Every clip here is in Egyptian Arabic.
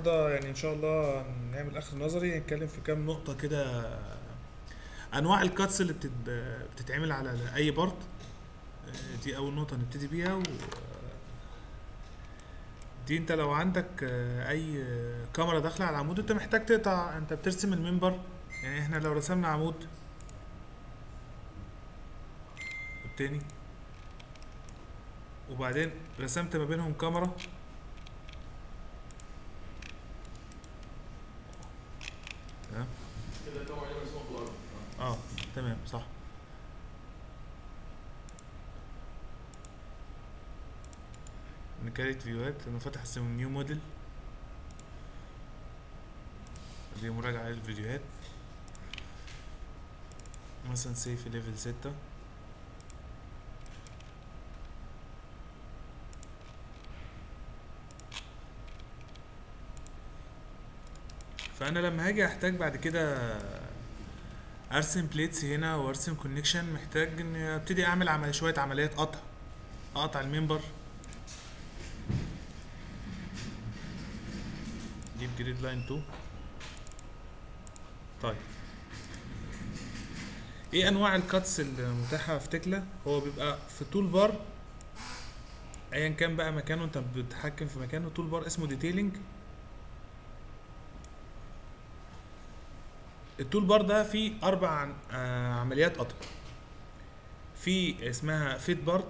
النهارده يعني ان شاء الله نعمل اخر نظري نتكلم في كام نقطه كده انواع الكاتس اللي بتت... بتتعمل على اي بارت آه، دي اول نقطه نبتدي بيها و... دي انت لو عندك آه، اي آه، كاميرا داخله على العمود انت محتاج تقطع انت بترسم المنبر يعني احنا لو رسمنا عمود التاني وبعدين رسمت ما بينهم كاميرا تمام كده كام علامه اسمها في الارض اه تمام صح نكريت فيوهات انا فاتح اسمه نيو موديل دي مراجعة للفيديوهات مثلا سي في ليفل ستة فانا لما هاجي احتاج بعد كده ارسم بليتس هنا وارسم كونكشن محتاج اني ابتدي اعمل عمل شويه عمليات قطع اقطع المنبر جيب جريد لاين 2 طيب ايه انواع الكاتس المتاحه في تكلا هو بيبقى في تول بار ايا كان بقى مكانه انت بتتحكم في مكانه تول بار اسمه ديتيلنج التول بار ده فيه اربع عن- آه، عمليات قطع في اسمها فيت بارت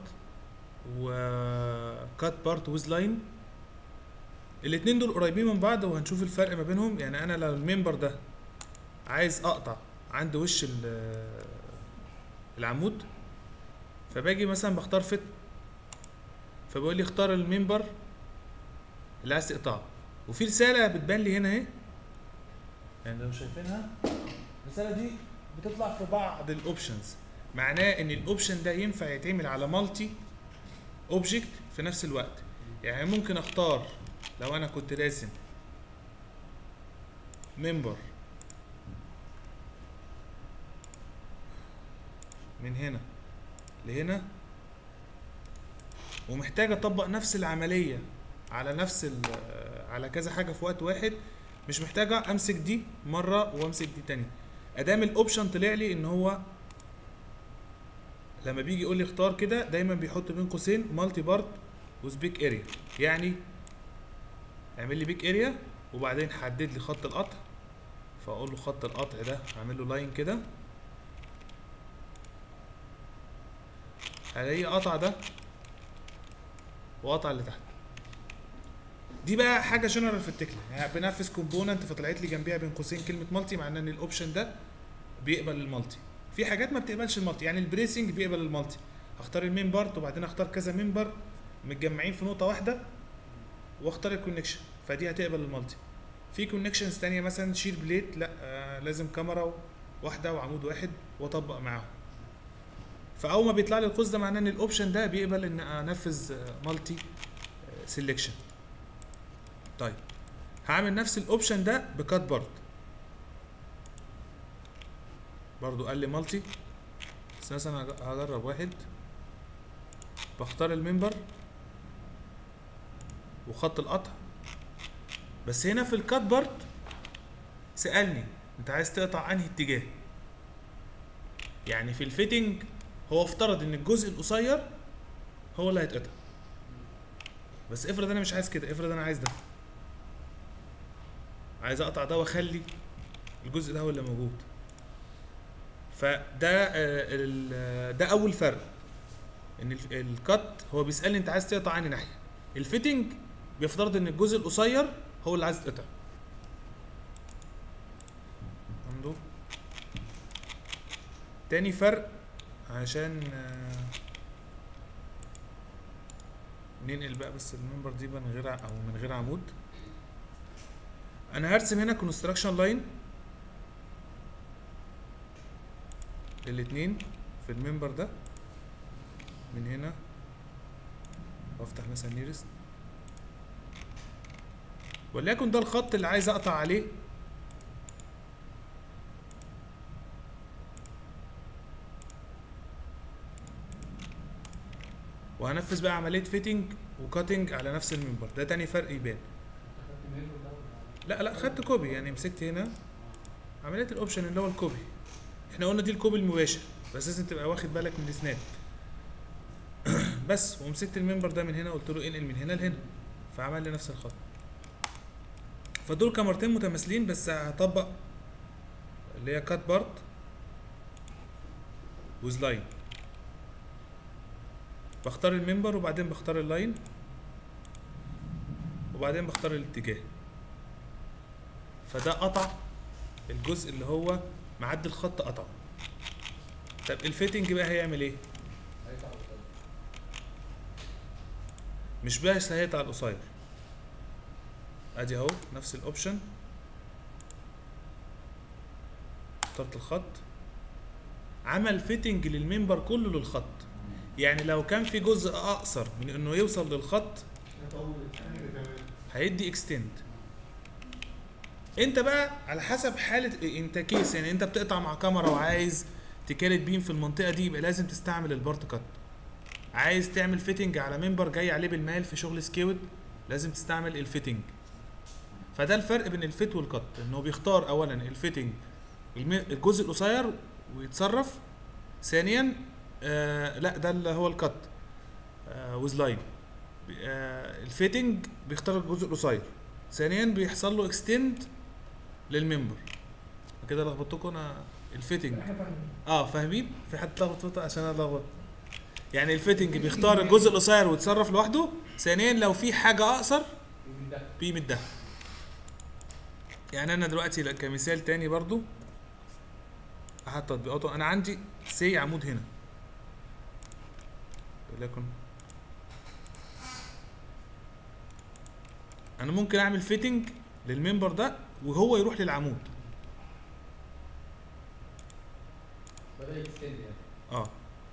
وكات بارت ويز لاين الاتنين دول قريبين من بعض وهنشوف الفرق ما بينهم يعني انا لو الممبر ده عايز اقطع عند وش ال- العمود فباجي مثلا بختار فيت فبيقول لي اختار الممبر اللي عايز تقطعه وفي رساله بتبان لي هنا اهي يعني لو شايفينها الرساله دي بتطلع في بعض الاوبشنز معناه ان الاوبشن ده ينفع يتعمل على مالتي اوبجكت في نفس الوقت يعني ممكن اختار لو انا كنت راسم ممبر من هنا لهنا ومحتاج اطبق نفس العمليه على نفس ال- على كذا حاجه في وقت واحد مش محتاجه امسك دي مره وامسك دي تاني ادام الاوبشن طلع لي ان هو لما بيجي يقول لي اختار كده دايما بيحط بين قوسين مالتي بارت وذ بيك اريا يعني اعمل لي بيك اريا وبعدين حدد لي خط القطع فاقول له خط القطع ده اعمل له لاين كده هلاقيه قطع ده وقطع اللي تحت دي بقى حاجه جنرال في التكلا يعني بنفذ كومبوننت فطلعت لي جنبيها بين قوسين كلمه مالتي معناه ان الاوبشن ده بيقبل المالتي في حاجات ما بتقبلش المالتي يعني البريسنج بيقبل المالتي اختار المين بارت وبعدين اختار كذا ممبر متجمعين في نقطه واحده واختار الكونكشن فدي هتقبل المالتي في كونكشنز تانية مثلا شير بليت لا آه لازم كاميرا واحده وعمود واحد واطبق معاهم فاول ما بيطلع لي القوس ده معناه ان الاوبشن ده بيقبل ان انفذ مالتي سيلكشن طيب هعمل نفس الاوبشن ده بكات بارت برضو قال لي مالتي بس مثلا هج- هجرب واحد بختار الممبر وخط القطع بس هنا في الكات بارت سألني انت عايز تقطع انهي اتجاه يعني في الفيتنج هو افترض ان الجزء القصير هو اللي هيتقطع بس افرض انا مش عايز كده افرض انا عايز ده عايز اقطع ده واخلي الجزء ده هو اللي موجود فده آه، ال- آه، ده اول فرق ان الف- الكات هو بيسالني انت عايز تقطع انهي ناحيه الفيتنج بيفترض ان الجزء القصير هو اللي عايز يتقطع عنده تاني فرق عشان آه، ننقل بقى بس المنبر دي بقى من غير ع- او من غير عمود انا هرسم هنا كونستراكشن لاين للاتنين في المنبر ده من هنا وافتح مثلا نيرست وليكن ده الخط اللي عايز اقطع عليه وهنفذ بقى عمليه فيتنج وكاتنج على نفس المنبر ده تاني فرق يبان خدت منه ده ولا لا لا خدت كوبي يعني مسكت هنا عمليه الاوبشن اللي هو الكوبي احنا قلنا دي الكوبي المباشر بس لازم تبقى واخد بالك من السناب بس ومسكت الممبر ده من هنا قلت له انقل من هنا لهنا فعمل لي نفس الخط فدول كاميرتين متماثلين بس هطبق اللي هي كات بارت وز لاين بختار الممبر وبعدين بختار اللاين وبعدين بختار الاتجاه فده قطع الجزء اللي هو معدي الخط قطعه طب الفيتنج بقى هيعمل ايه مش بس هيقطع القصير ادي اهو نفس الاوبشن اخترت الخط عمل فيتنج للمنبر كله للخط يعني لو كان في جزء اقصر من انه يوصل للخط هيدي اكستند انت بقى على حسب حاله انت كيس يعني انت بتقطع مع كاميرا وعايز تكالت بيم في المنطقه دي يبقى لازم تستعمل البارت كات عايز تعمل فيتنج على منبر جاي عليه بالمال في شغل سكيوت لازم تستعمل الفيتنج فده الفرق بين الفيت والكت انه بيختار اولا الفيتنج الم- الجزء القصير ويتصرف ثانيا آه لا ده اللي هو الكت آه ويز لاين آه الفيتنج بيختار الجزء القصير ثانيا بيحصل له اكستند للممبر كده لخبطتكم انا الفيتنج احنا فاهمين اه فاهمين في حد لخبط فيها عشان انا لخبط يعني الفيتنج بيختار الجزء القصير ويتصرف لوحده ثانيا لو في حاجه اقصر من ده بيمدها يعني انا دلوقتي ل- كمثال تاني برضو احط تطبيقاته انا عندي سي عمود هنا وليكن انا ممكن اعمل فيتنج للمنبر ده وهو يروح للعمود بدا يكستند يعني اه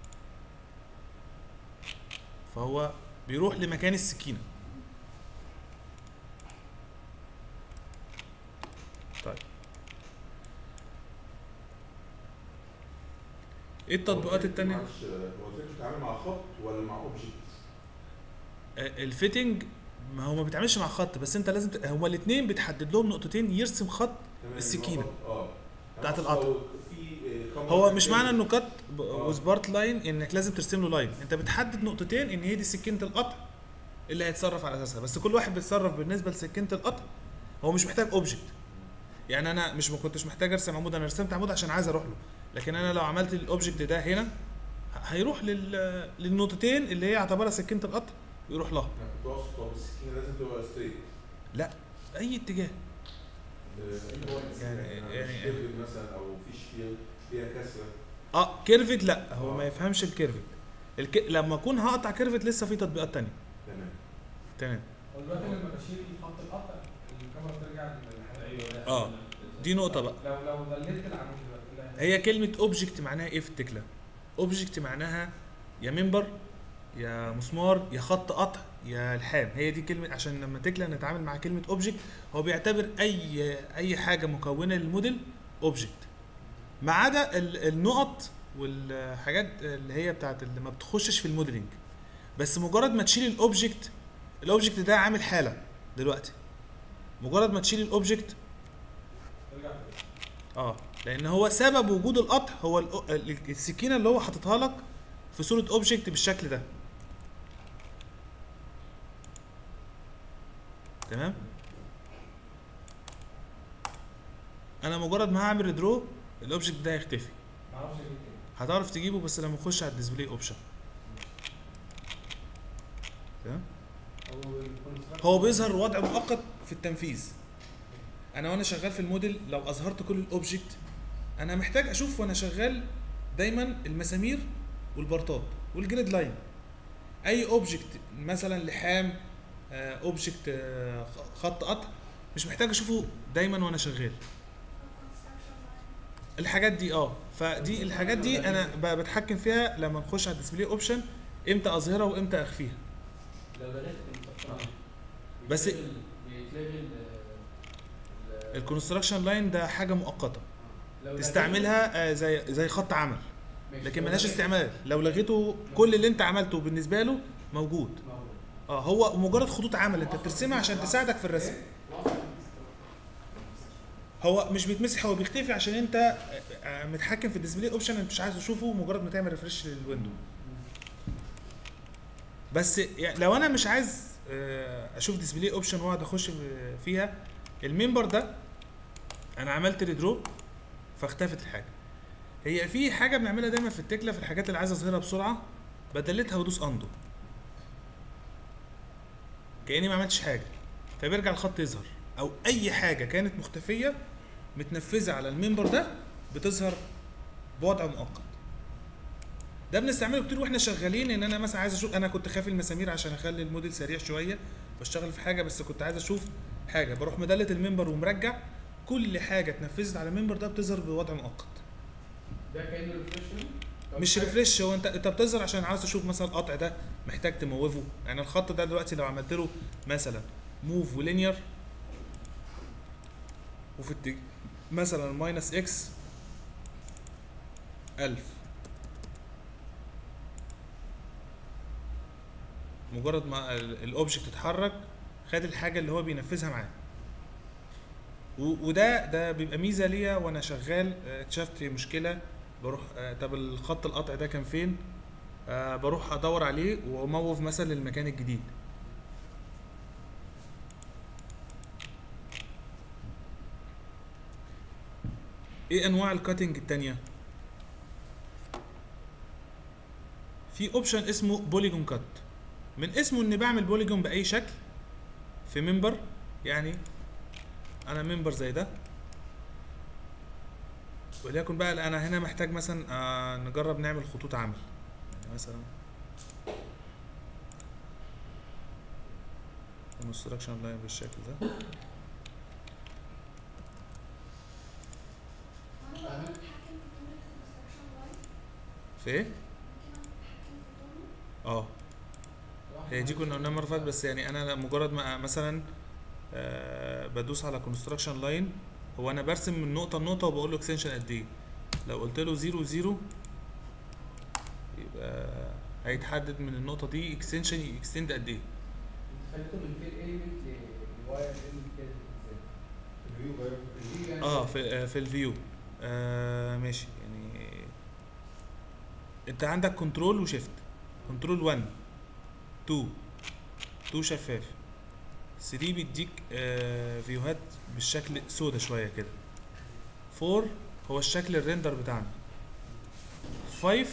فهو بيروح لمكان السكينة طيب ايه التطبيقات التانية؟ معلش هو ازاي بتتعامل مع خط ولا مع اوبجكت؟ آه، الفيتنج ما هو ما بيتعملش مع خط بس انت لازم ت... هما الاثنين بتحدد لهم نقطتين يرسم خط تمام، السكينة. يبقى خط- اه بتاعت يعني القطع. لو في آه، كاميرا هو مش كده- معنى انه كات آه. وسبارت لاين انك لازم ترسم له لاين انت بتحدد نقطتين ان هي دي سكينه القطع اللي هيتصرف على اساسها بس كل واحد بيتصرف بالنسبه لسكينه القطع هو مش محتاج اوبجكت يعني انا مش ما كنتش محتاج ارسم عمود انا رسمت عمود عشان عايز اروح له لكن انا لو عملت الاوبجكت ده هنا ه- هيروح لل... للنقطتين اللي هي يعتبرها سكينه القطع ويروح لها انا كنت اقصد طب السكينه لازم تبقى ستريت لا اي اتجاه يعني- يعني يعني- يعني مثلا او فيش فيها فيها كسره اه كيرفت لا هو ما آه. يفهمش الكيرفت الك... لما اكون هقطع كيرفت لسه في تطبيقات تانية تمام تمام ودلوقتي لما بشيل خط القطع الكاميرا بترجع للحاجه ايوه اه دي نقطه بقى لو لو ظللت العمود دلوقتي لا. هي كلمة اوبجكت معناها ايه في التكلة؟ اوبجكت معناها يا منبر يا مسمار يا خط قطع يا لحام هي دي كلمة عشان لما تكلة نتعامل مع كلمة اوبجكت هو بيعتبر اي اي حاجة مكونة للموديل اوبجكت ما عدا ال- النقط والحاجات اللي هي بتاعت اللي ما بتخشش في الموديلنج بس مجرد ما تشيل الاوبجكت الاوبجكت ده عامل حالة دلوقتي مجرد ما تشيل الاوبجكت ترجع تاني. اه لان هو سبب وجود القطع هو الأو- ال- السكينه اللي هو حاططها لك في صوره اوبجكت بالشكل ده تمام انا مجرد ما هعمل درو الاوبجكت ده هيختفي معرفش اجيب كده هتعرف تجيبه بس لما تخش على الديسبلاي اوبشن تمام هو الكونستراكشن- هو بيظهر وضع مؤقت في التنفيذ انا وانا شغال في الموديل لو اظهرت كل الاوبجكت انا محتاج اشوف وانا شغال دايما المسامير والبارتات والجريد لاين اي اوبجكت مثلا لحام اوبجكت خط قطع مش محتاج اشوفه دايما وانا شغال الحاجات دي اه فدي الحاجات دي انا ب- بتحكم فيها لما نخش على الديسبلاي اوبشن امتى اظهرها وامتى اخفيها لو لغيت الكونستراكشن بس- بيتلغي ال- ال- الكونستراكشن لاين ده حاجه مؤقته لو تستعملها آه، زي زي خط عمل ماشي. لكن لو ملهاش لغيت- استعمال لو لغيته كل اللي انت عملته بالنسبه له موجود موجود. اه هو مجرد خطوط عمل انت بترسمها عشان تساعدك في الرسم هو مش بيتمسح هو بيختفي عشان انت آه، آه، متحكم في الديسبلاي اوبشن انت مش عايز تشوفه مجرد ما تعمل ريفرش للويندو بس يعني لو انا مش عايز آه، اشوف ديسبلاي اوبشن واقعد اخش في- فيها المنبر ده انا عملت ريدرو فاختفت الحاجه هي في حاجه بنعملها دايما في التكله في الحاجات اللي عايز اظهرها بسرعه بدلتها وادوس اندو كاني ما عملتش حاجه فبيرجع الخط يظهر او اي حاجه كانت مختفيه متنفذه على المنبر ده بتظهر بوضع مؤقت ده بنستعمله كتير واحنا شغالين ان انا مثلا عايز اشوف انا كنت خافي المسامير عشان اخلي الموديل سريع شويه بشتغل في حاجه بس كنت عايز اشوف حاجه بروح مدلت المنبر ومرجع كل حاجه اتنفذت على المنبر ده بتظهر بوضع مؤقت ده كانه ريفريشن مش ريفريش هو انت انت بتظهر عشان عاوز تشوف مثلا القطع ده محتاج تموفه يعني الخط ده دلوقتي لو عملت له مثلا موف ولينير وفي التج... مثلا ماينس اكس 1000 مجرد ما ال- الاوبجكت اتحرك خد الحاجه اللي هو بينفذها معاه و- وده ده بيبقى ميزه ليا وانا شغال اه، اكتشفت مشكله بروح آه، طب الخط القطع ده كان فين آه بروح ادور عليه واموف مثلا للمكان الجديد ايه انواع الكاتنج التانية في اوبشن اسمه بوليجون كات من اسمه اني بعمل بوليجون باي شكل في منبر يعني انا منبر زي ده وليكن بقى انا هنا محتاج مثلا آه نجرب نعمل خطوط عمل يعني مثلا كونستراكشن لاين بالشكل ده في ايه؟ اه هي دي كنا قلناها المره اللي فاتت بس يعني انا مجرد ما مثلا آه بدوس على كونستراكشن لاين هو انا برسم من نقطه لنقطه وبقول له اكستنشن قد ايه لو قلت له 0 0 يبقى هيتحدد من النقطه دي اكستنشن اكستند قد ايه خليته من فين اليمنت لواير اليمنت كده ازاي؟ الفيو غير الفيو يعني اه في آه في الفيو آه ماشي يعني انت عندك كنترول وشيفت كنترول 1 2 2 شفاف 3 بيديك آه فيوهات بالشكل سودا شويه كده 4 هو الشكل الريندر بتاعنا 5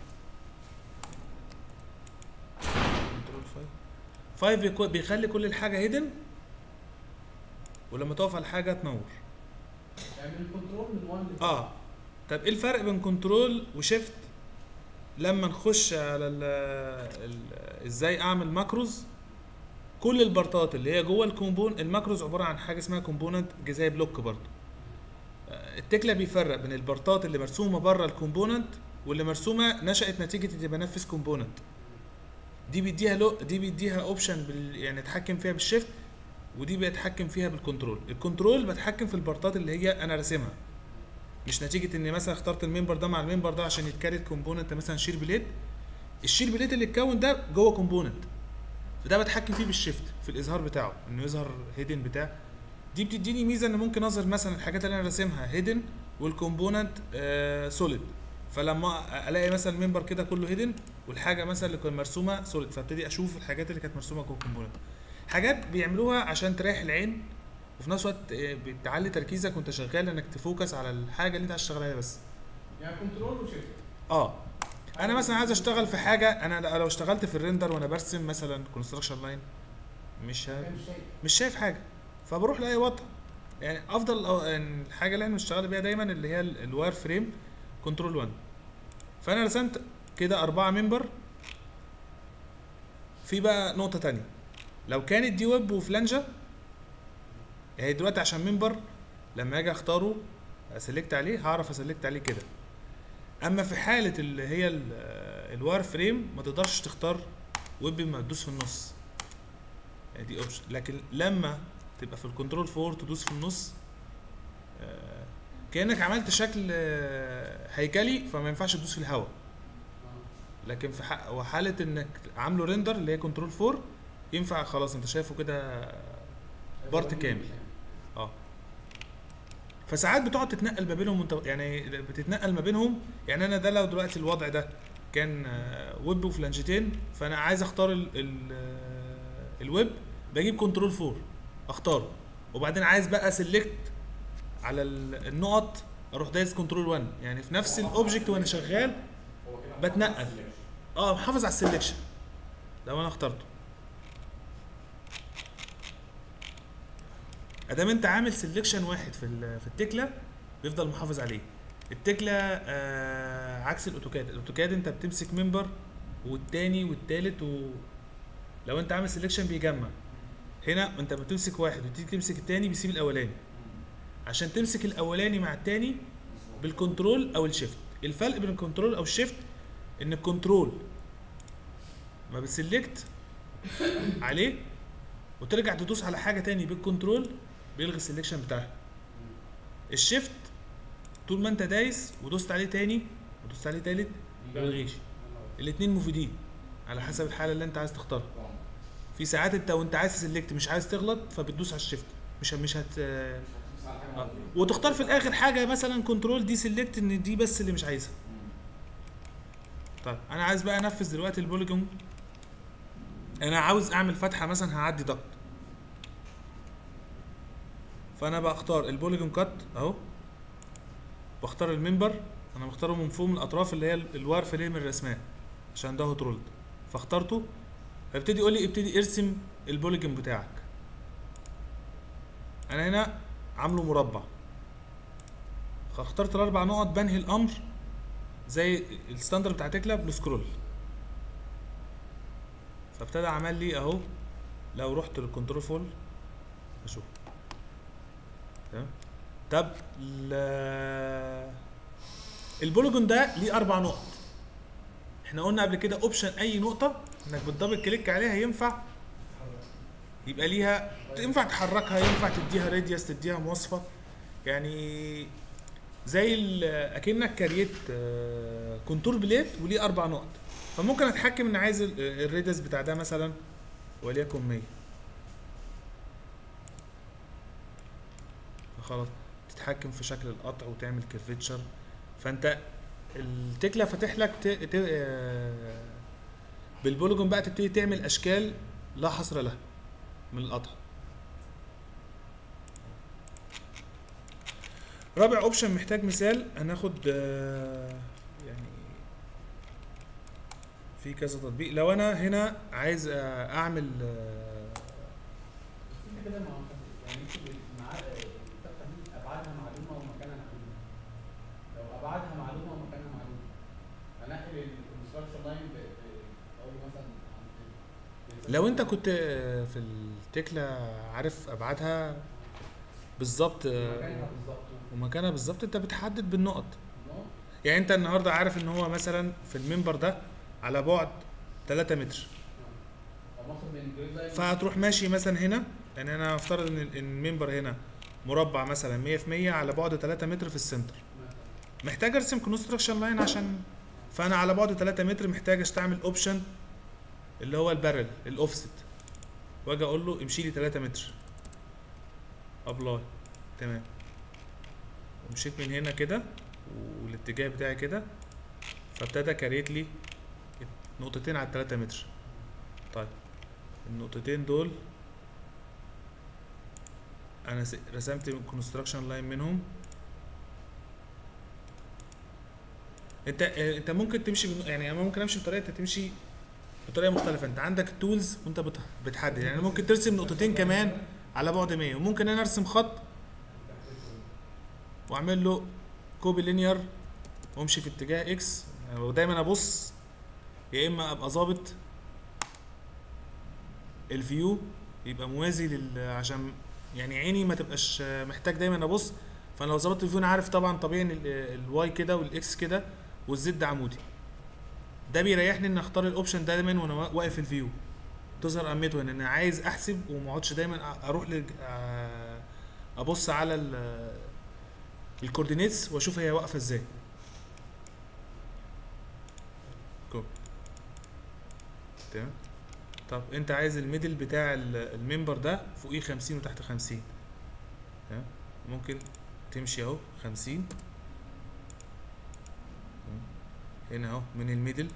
كنترول 5 5 بيكو- بيخلي كل الحاجه هيدن ولما تقف على الحاجه تنور يعني من كنترول من 1 ل اه طب ايه الفرق بين كنترول وشيفت لما نخش على ال ال ازاي اعمل ماكروز كل البارتات اللي هي جوه الكومبون الماكروز عباره عن حاجه اسمها كومبوننت زي بلوك برضه آه، التكلا بيفرق بين البارتات اللي مرسومه بره الكومبوننت واللي مرسومه نشات نتيجه اني بنفذ كومبوننت دي بيديها لو دي بيديها اوبشن بال يعني اتحكم فيها بالشيفت ودي بيتحكم فيها بالكنترول الكنترول بتحكم في البارتات اللي هي انا راسمها مش نتيجه اني مثلا اخترت المنبر ده مع المنبر ده عشان يتكريت كومبوننت مثلا شير بليد الشير بليد اللي اتكون ده جوه كومبوننت فده بتحكم فيه بالشيفت في الاظهار بتاعه انه يظهر هيدن بتاع دي بتديني ميزه ان ممكن اظهر مثلا الحاجات اللي انا راسمها هيدن والكومبوننت آه سوليد فلما الاقي مثلا المنبر كده كله هيدن والحاجه مثلا اللي كانت مرسومه سوليد فابتدي اشوف الحاجات اللي كانت مرسومه جوه الكومبوننت حاجات بيعملوها عشان تريح العين وفي نفس الوقت آه، بتعلي تركيزك وانت شغال انك تفوكس على الحاجه اللي انت عايز تشتغل عليها بس يعني كنترول وشيفت اه انا مثلا عايز اشتغل في حاجه انا لو اشتغلت في الريندر وانا برسم مثلا كونستراكشن لاين مش ه... انا مش شايف مش شايف حاجه فبروح لاي وضع يعني افضل أو- يعني الحاجه اللي احنا بنشتغل بيها دايما اللي هي ال- الواير فريم كنترول 1 فانا رسمت كده أربعة ممبر في بقى نقطة تانية لو كانت دي ويب وفلانجة هي دلوقتي عشان ممبر لما اجي اختاره اسلكت عليه هعرف اسلكت عليه كده اما في حالة اللي هي ال- الواير فريم ما تقدرش تختار ويب ما تدوس في النص يعني دي اوبشن لكن لما تبقى في الكنترول 4 تدوس في النص آه، كانك عملت شكل آه، هيكلي فما ينفعش تدوس في الهواء لكن في حق وحاله انك عامله ريندر اللي هي كنترول 4 ينفع خلاص انت شايفه كده بارت كامل. اه فساعات بتقعد تتنقل ما بينهم وانت يعني بتتنقل ما بينهم يعني انا ده لو دلوقتي الوضع ده كان آه، ويب وفلانشتين فانا عايز اختار ال ال آه، الويب بجيب كنترول 4 اختاره وبعدين عايز بقى سيلكت على ال- النقط اروح دايس كنترول 1 يعني في نفس الاوبجكت وانا شغال هو كده بتنقل. اه محافظ على السلكشن لو انا اخترته ادام انت عامل سلكشن واحد في ال- في التكله بيفضل محافظ عليه التكله آه عكس الاوتوكاد الاوتوكاد انت بتمسك ممبر والتاني والتالت و لو انت عامل سلكشن بيجمع هنا انت بتمسك واحد وتيجي تمسك التاني بيسيب الاولاني عشان تمسك الاولاني مع التاني بالكنترول او الشيفت الفرق بين الكنترول او الشيفت ان الكنترول ما بتسلكت عليه وترجع تدوس على حاجه تاني بالكنترول بيلغي السلكشن بتاعها الشيفت طول ما انت دايس ودوست عليه تاني ودوست عليه تالت ما بيلغيش الاتنين مفيدين على حسب الحاله اللي انت عايز تختارها في ساعات انت وانت عايز تسلكت مش عايز تغلط فبتدوس على الشيفت مش مش هت آه. وتختار في الاخر حاجه مثلا كنترول دي سيلكت ان دي بس اللي مش عايزها طيب انا عايز بقى انفذ دلوقتي البوليجون انا عاوز اعمل فتحه مثلا هعدي ضغط فانا بختار البوليجون كات اهو بختار المنبر انا مختاره من فوق من الاطراف اللي هي ال- الوار فريم الرسمات عشان ده هوت رولد فاخترته فابتدي يقول لي ابتدي ارسم البوليجون بتاعك انا هنا عامله مربع فاخترت الاربع نقط بنهي الامر زي الستاندر بتاع تكلا بالسكرول فابتدى عمل لي اهو لو رحت للكنترول فول اشوف تمام طب ال- البوليجون ده ليه اربع نقط احنا قلنا قبل كده اوبشن اي نقطه انك بالدبل كليك عليها ينفع يبقى ليها ينفع تحركها ينفع تديها راديوس تديها مواصفه يعني زي ال- اكنك كريت آه، كونتور بليت وليه اربع نقط فممكن اتحكم ان عايز ال- الراديوس بتاع ده مثلا وليكن 100 فخلاص تتحكم في شكل القطع وتعمل كيرفتشر فانت التكله فاتح لك ت... ت... آه، بالبوليجون بقى تبتدي تعمل اشكال لا حصر لها من القطع رابع اوبشن محتاج مثال هناخد آه، يعني في كذا تطبيق لو انا هنا عايز آه، اعمل آه، في كده مع يعني يكتب مع الفتحه دي ابعادها معلومه ومكانها معلومه لو ابعادها معلومه ومكانها معلومه انقل الكونستراكشن لاين اقول له مثلا عند- لو انت كنت آه، في التكله عارف ابعادها بالظبط آه، مكانها بالظبط ومكانها بالظبط انت بتحدد بالنقط نقط. يعني انت النهارده عارف ان هو مثلا في المنبر ده على بعد 3 متر او باخد من جريد لاين فهتروح ماشي مثلا هنا يعني انا افترض ان ال- المنبر هنا مربع مثلا 100 في 100 على بعد 3 متر في السنتر محتاج ارسم كونستراكشن لاين عشان فانا على بعد 3 متر محتاج استعمل اوبشن اللي هو البارل الاوفست واجي اقول له امشي لي 3 متر ابلاي تمام ومشيت من هنا كده والاتجاه بتاعي كده فابتدى كريت لي نقطتين على 3 متر طيب النقطتين دول انا س- رسمت كونستراكشن لاين منهم انت اه، انت ممكن تمشي بن- يعني انا ممكن امشي بطريقه انت تمشي بطريقه مختلفه انت عندك تولز وانت بت- بتحدد يعني ممكن ترسم نقطتين كمان على بعد 100 وممكن انا ارسم خط واعمل له كوبي لينير وامشي في اتجاه اكس ودايما ابص يا اما ابقى ظابط الفيو يبقى موازي لل عشان يعني عيني ما تبقاش محتاج دايما ابص فانا لو ظبطت الفيو انا عارف طبعا طبيعي ان ال- الواي كده والاكس كده والزد عمودي ده بيريحني ان اختار الاوبشن ده دايما وانا وا- واقف الفيو تظهر اهميته ان انا عايز احسب وما اقعدش دايما أ- اروح لل آه، ابص على ال- الكوردينيتس واشوف هي واقفه ازاي كو تمام طب انت عايز الميدل بتاع ال- الممبر ده فوقيه 50 وتحت 50 تمام ممكن هتمشي اهو خمسين هنا اهو من الميدل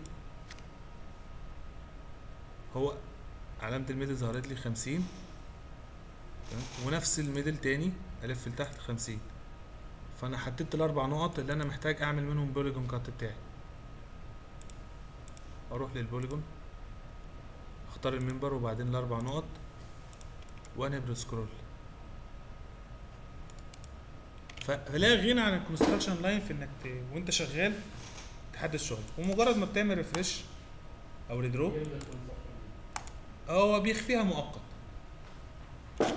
هو علامة الميدل ظهرت لي خمسين تمام؟ ونفس الميدل تاني الف لتحت خمسين فانا حددت الاربع نقط اللي انا محتاج اعمل منهم بوليجون كات بتاعي اروح للبوليجون اختار المنبر وبعدين الاربع نقط وانبر سكرول فلا غنى عن الكونستراكشن لاين في انك ت... وانت شغال تحدد شغل ومجرد ما بتعمل ريفرش او ريدرو يبدأ construction. هو بيخفيها مؤقت طيب.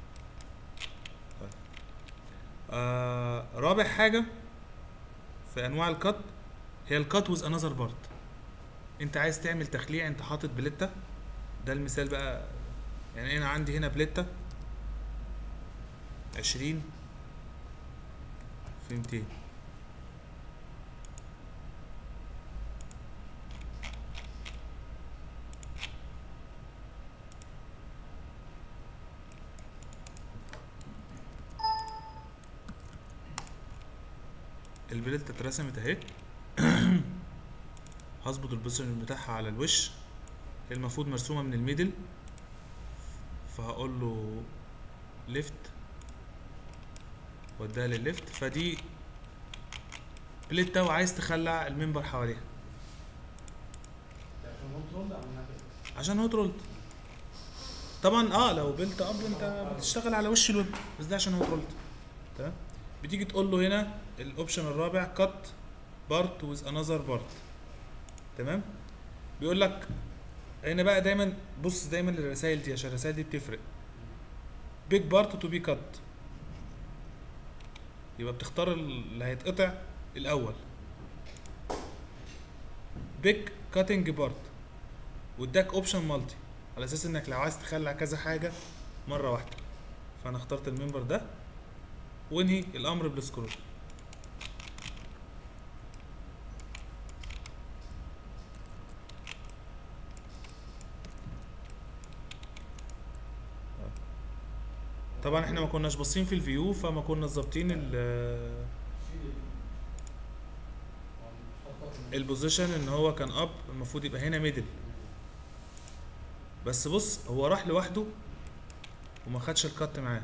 آه رابع حاجة في أنواع الكات هي الكات ويز انذر بارت أنت عايز تعمل تخليع أنت حاطط بليتة ده المثال بقى يعني أنا عندي هنا بليتة عشرين في ميتين البليتة اترسمت اهي هظبط البوزيشن بتاعها على الوش هي المفروض مرسومة من الميدل فهقول له ليفت وديها للليفت فدي بليتة وعايز تخلع المنبر حواليها ده عشان هو ترول عملناها كده عشان هوت رولد طبعا اه لو بيلت اب انت بتشتغل على وش الويب بس ده عشان هوت رولد تمام بتيجي تقول له هنا الاوبشن الرابع كات بارت ويز انذر بارت تمام بيقول لك هنا بقى دايما بص دايما للرسائل دي عشان الرسائل دي بتفرق بيج بارت تو بي كات يبقى بتختار اللي هيتقطع الاول بيج كاتنج بارت واداك اوبشن مالتي على اساس انك لو عايز تخلع كذا حاجه مره واحده فانا اخترت المنبر ده وانهي الامر بالسكرول طبعا احنا ما كناش باصين في الفيو فما كنا ظابطين ال- شيل ال- هو مش حاطط من- البوزيشن ان هو كان اب المفروض يبقى هنا ميدل بس بص هو راح لوحده وما خدش الكات معاه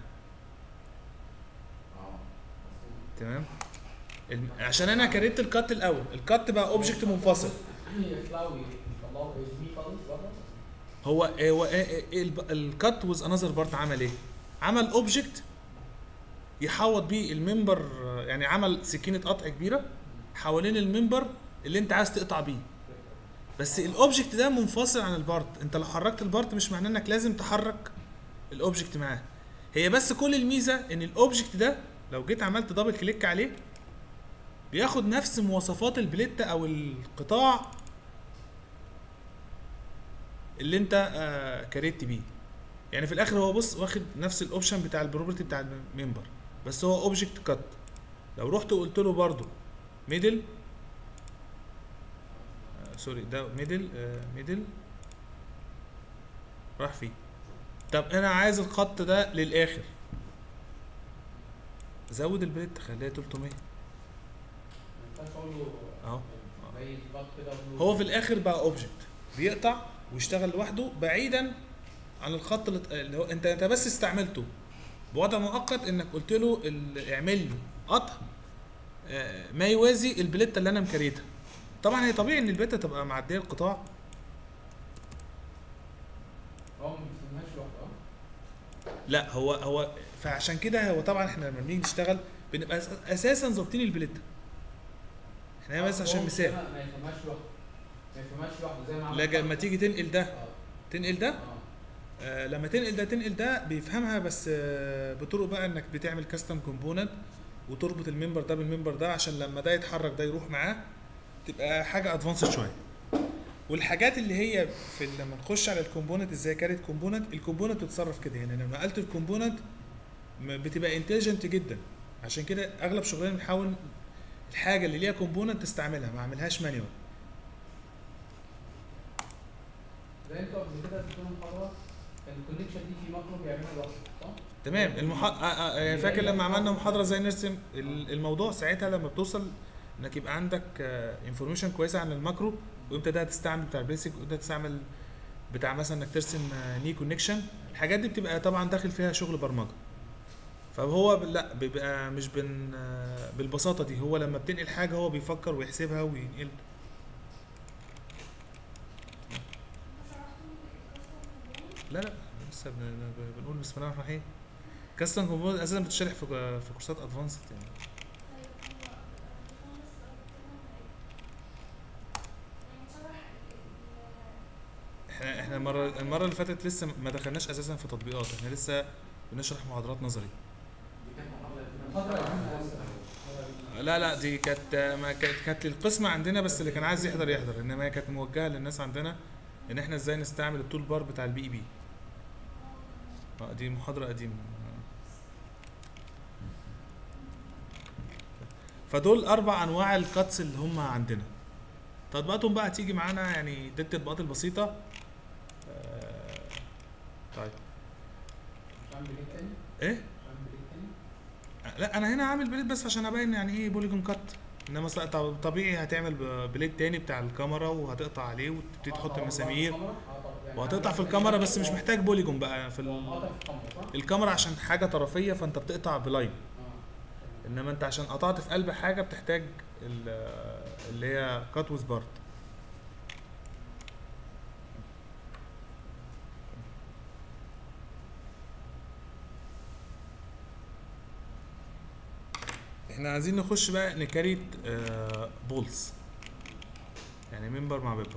اه تمام الم- عشان انا كريت الكات الاول الكات بقى اوبجكت منفصل يطلعوا يطلعوا اسمي خالص بره هو هو الكات ويز انذر بارت عمل ايه عمل اوبجكت يحوط بيه الممبر يعني عمل سكينه قطع كبيره حوالين الممبر اللي انت عايز تقطع بيه بس الاوبجكت ده منفصل عن البارت انت لو حركت البارت مش معناه انك لازم تحرك الاوبجكت معاه هي بس كل الميزه ان الاوبجكت ده لو جيت عملت دبل كليك عليه بياخد نفس مواصفات البليتة او القطاع اللي انت آه كريت بيه يعني في الاخر هو بص واخد نفس الاوبشن بتاع البروبرتي بتاع الممبر بس هو اوبجكت كات لو رحت وقلت له برضو ميدل آه سوري ده ميدل آه ميدل راح فيه طب انا عايز الخط ده للاخر زود البليت خليها 300 ما ينفعش اقول له اهو زي البط كده أقول له- هو في الاخر بقى اوبجكت بيقطع ويشتغل لوحده بعيدا عن الخط اللي اللي هو انت انت بس استعملته بوضع مؤقت انك قلت له ال- اعمل لي قطع آه، ما يوازي البليته اللي انا مكريتها طبعا هي طبيعي ان البليته تبقى معديه القطاع هو ما بيستناش لوحده اه لا هو هو فعشان كده هو طبعا احنا لما بنيجي نشتغل بنبقى أس- اساسا ظابطين البليته احنا بس هو عشان مش مثال هنا ما يفهمهاش لوحده ما يفهمهاش لوحده زي ما عمل لكن لما الخط. تيجي تنقل ده اه تنقل ده اه آه لما تنقل ده تنقل ده بيفهمها بس آه بطرق بقى انك بتعمل كاستم كومبوننت وتربط الممبر ده بالممبر ده عشان لما ده يتحرك ده يروح معاه تبقى حاجه ادفانسد شويه والحاجات اللي هي في لما نخش على الكومبوننت ازاي كاريت كومبوننت الكومبوننت بتتصرف كده يعني لما نقلت الكومبوننت م- بتبقى انتليجنت جدا عشان كده اغلب شغلنا بنحاول الحاجه اللي ليها كومبوننت تستعملها ما اعملهاش مانيوال زي انتوا قبل كده اديتونا محاضره كان الكونكشن دي في ماكرو بيعملها لوحده صح؟ تمام المح... آه آه آه فاكر لما عملنا محاضره زي نرسم ال- الموضوع ساعتها لما بتوصل انك يبقى عندك انفورميشن كويسه عن الماكرو وامتى ده تستعمل بتاع البيسك وامتى تستعمل بتاع مثلا انك ترسم ني كونكشن الحاجات دي بتبقى طبعا داخل فيها شغل برمجه فهو ب- لا بيبقى مش بن آه، بالبساطه دي هو لما بتنقل حاجه هو بيفكر ويحسبها وينقل لا لا لسه بن- بن- بنقول بسم الله الرحمن الرحيم كاستم كومبوز اساسا بتشرح في في كورسات ادفانسد يعني احنا احنا المره المره اللي فاتت لسه ما دخلناش اساسا في تطبيقات احنا لسه بنشرح محاضرات نظري دي كانت محاضرة محاضرة عامة بس. لا لا دي كانت ما كانت كانت للقسم عندنا بس اللي كان عايز يحضر يحضر انما هي كانت موجهه للناس عندنا ان احنا ازاي نستعمل التول بار بتاع البي اي بي اه دي محاضره قديمه فدول اربع انواع الكاتس اللي هم عندنا تطبيقاتهم بقى هتيجي معانا يعني دي التطبيقات البسيطه آه، طيب مش عامل بريك تاني؟ ايه مش عامل بريك تاني؟ لا انا هنا عامل بليد بس عشان ابين يعني ايه بوليجون كات انما ص- طب- طبيعي هتعمل ب- بليد تاني بتاع الكاميرا وهتقطع عليه وتبتدي آه، تحط طبعاً المسامير الكاميرا. آه، طبعاً. يعني وهتقطع في عامل- الكاميرا بس مش محتاج بوليجون بقى في ال... قاطع في الكاميرا صح؟ الكاميرا عشان حاجه طرفيه فانت بتقطع بلاين اه انما انت عشان قطعت في قلب حاجه بتحتاج ال- اللي هي كات ويز بارت احنا عايزين نخش بقى نكريت آه بولز يعني ممبر مع ممبر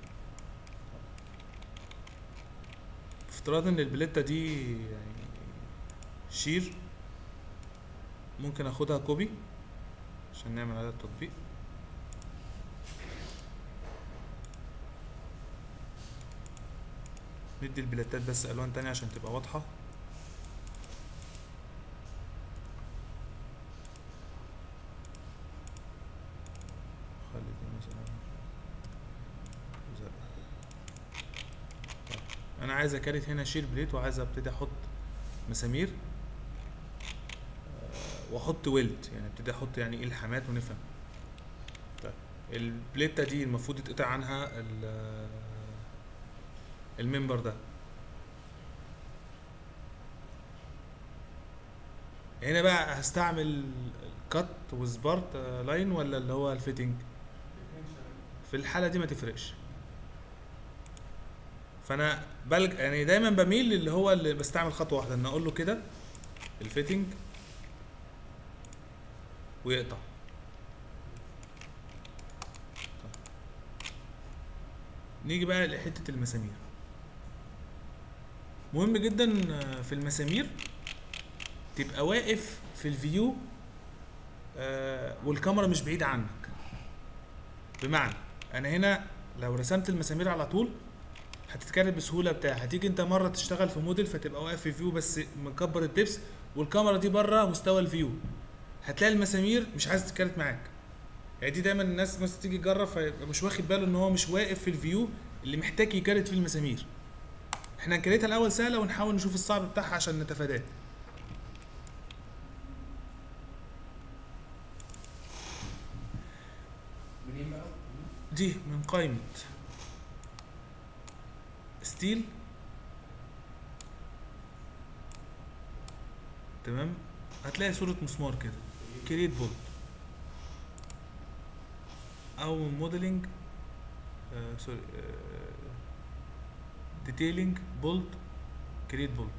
افتراض ان البليتة دي يعني شير ممكن اخدها كوبي عشان نعمل عليها التطبيق ندي البلاتات بس الوان تانية عشان تبقى واضحة خلي دي مثلا زرق. طيب. انا عايز اكريت هنا شير بليت وعايز ابتدي احط مسامير آه، واحط ويلد يعني ابتدي احط يعني ايه الحامات ونفهم طيب البليتة دي المفروض يتقطع عنها ال- الممبر ده هنا بقى هستعمل كات وسبارت لاين ولا اللي هو الفيتنج في الحالة دي ما تفرقش فانا بلج يعني دايما بميل للي هو اللي بستعمل خطوة واحدة ان اقول له كده الفيتنج ويقطع طيب. نيجي بقى لحتة المسامير مهم جدا آه، في المسامير تبقى واقف في الفيو آه، والكاميرا مش بعيدة عنك بمعنى انا هنا لو رسمت المسامير على طول هتتكرر بسهوله بتاع هتيجي انت مره تشتغل في موديل فتبقى واقف في فيو بس مكبر الدبس والكاميرا دي بره مستوى الفيو هتلاقي المسامير مش عايز تتكرت معاك يعني دي دايما الناس مثلا تيجي تجرب فيبقى مش واخد باله ان هو مش واقف في الفيو اللي محتاج يكرت فيه المسامير احنا نكريتها الاول سهله ونحاول نشوف الصعب بتاعها عشان نتفاداه منين بقى؟ دي من قائمة ستيل تمام هتلاقي صورة مسمار كده كريت بولت او موديلنج آه سوري ديتيلنج بولت كريت بولت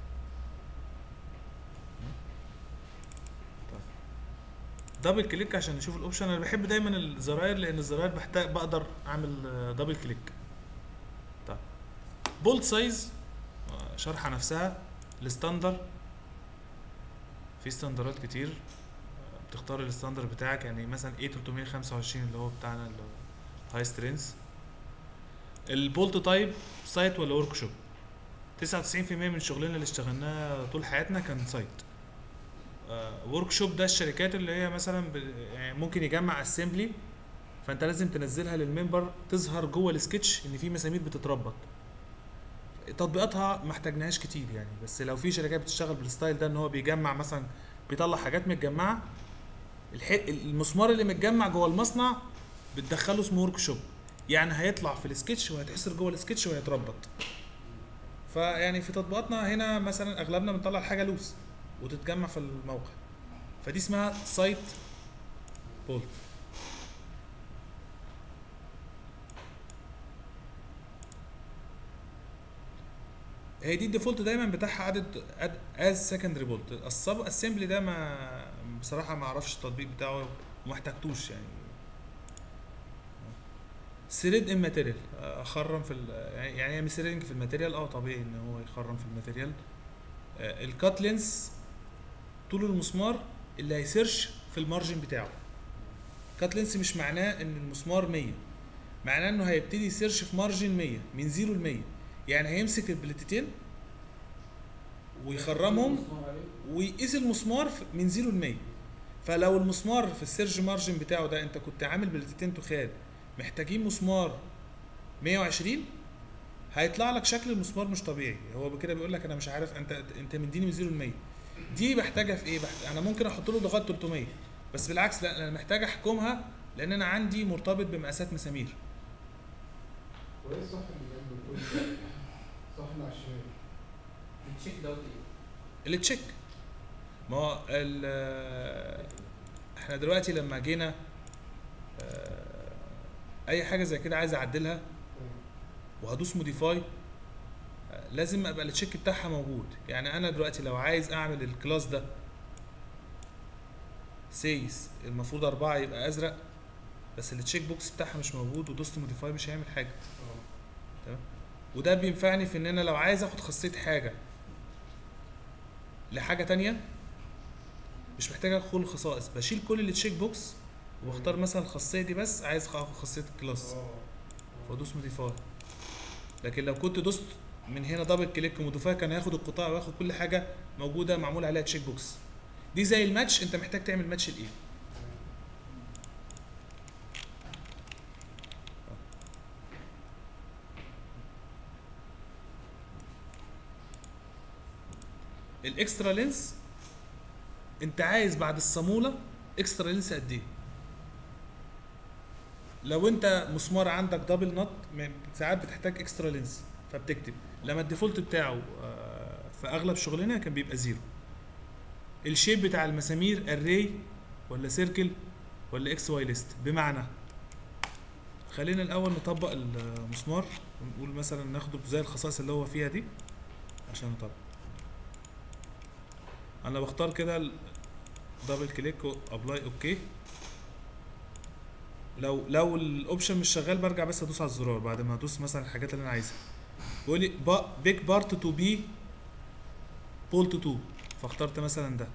دبل كليك عشان نشوف الاوبشن انا بحب دايما الزراير لان الزراير بحتاج بقدر اعمل دبل كليك طيب بولت سايز شرحه نفسها الستاندر في ستاندرات كتير آه، بتختار الستاندر بتاعك يعني مثلا A 325 اللي هو بتاعنا اللي هو هاي سترينث البولت تايب سايت ولا ورك شوب 99% من شغلنا اللي اشتغلناه طول حياتنا كان سايت ورك شوب ده الشركات اللي هي مثلا ب- يعني ممكن يجمع اسمبلي فانت لازم تنزلها للممبر تظهر جوه السكتش ان في مسامير بتتربط تطبيقاتها ما احتاجناهاش كتير يعني بس لو في شركات بتشتغل بالستايل ده ان هو بيجمع مثلا بيطلع حاجات متجمعه الح... المسمار اللي متجمع جوه المصنع بتدخله اسمه ورك شوب يعني هيطلع في السكتش وهيتحصر جوه السكتش وهيتربط فيعني في تطبيقاتنا هنا مثلا اغلبنا بنطلع الحاجه لوس وتتجمع في الموقع فدي اسمها سايت بولت هي دي الديفولت دايما بتاعها عدد از سكندري بولت السب اسمبلي ده ما بصراحه ما اعرفش التطبيق بتاعه وما احتاجتوش يعني سريد ان ماتيريال اخرم في ال- يعني يعني يعمل سريدنج في الماتيريال اه طبيعي ان هو يخرم في الماتيريال آه، الكات لينس طول المسمار اللي هيسيرش في المارجن بتاعه كات لينس مش معناه ان المسمار 100 معناه انه هيبتدي يسيرش في مارجن 100 من 0 ل 100 يعني هيمسك البليتتين ويخرمهم ويقيس المسمار في- من 0 ل 100 فلو المسمار في السيرج مارجن بتاعه ده انت كنت عامل بليتتين تخان محتاجين مسمار 120 هيطلع لك شكل المسمار مش طبيعي هو كده بيقول لك انا مش عارف انت انت مديني من 0 ل 100 دي بحتاجها في ايه بحت... انا ممكن احط له لغايه 300 بس بالعكس لا انا محتاج احكمها لان انا عندي مرتبط بمقاسات مسامير وايه الصح اللي جنب كل ده؟ صح اللي على الشمال التشيك دوت ايه؟ اللي تشيك ما هو ال- احنا دلوقتي لما جينا آه، اي حاجه زي كده عايز اعدلها وهدوس موديفاي لازم ابقى التشيك بتاعها موجود يعني انا دلوقتي لو عايز اعمل الكلاس ده سيس المفروض أربعة يبقى أزرق بس التشيك بوكس بتاعها مش موجود ودوست موديفاي مش هيعمل حاجة تمام وده بينفعني في ان انا لو عايز اخد خاصية حاجة لحاجة تانية مش محتاج ادخل الخصائص بشيل كل التشيك بوكس واختار مثلا الخاصية دي بس عايز اخد خاصية الكلاس اه فادوس موديفاي لكن لو كنت دوست من هنا دبل كليك موديفاي كان هياخد القطاع وياخد كل حاجه موجوده معمول عليها تشيك بوكس دي زي الماتش انت محتاج تعمل ماتش لايه الاكسترا لينس انت عايز بعد الصاموله اكسترا لينس قد ايه لو انت مسمار عندك دبل نط م- ساعات بتحتاج اكسترا لينس فبتكتب لما الديفولت بتاعه آه، في اغلب شغلنا كان بيبقى زيرو الشيب بتاع المسامير اري ولا سيركل ولا اكس واي ليست بمعنى خلينا الاول نطبق المسمار ونقول مثلا ناخده زي الخصائص اللي هو فيها دي عشان نطبق انا بختار كده دبل كليك ابلاي اوكي لو لو الاوبشن مش شغال برجع بس ادوس على الزرار بعد ما ادوس مثلا الحاجات اللي انا عايزها بيقول لي بيج بارت تو بي بولت تو فاخترت مثلا ده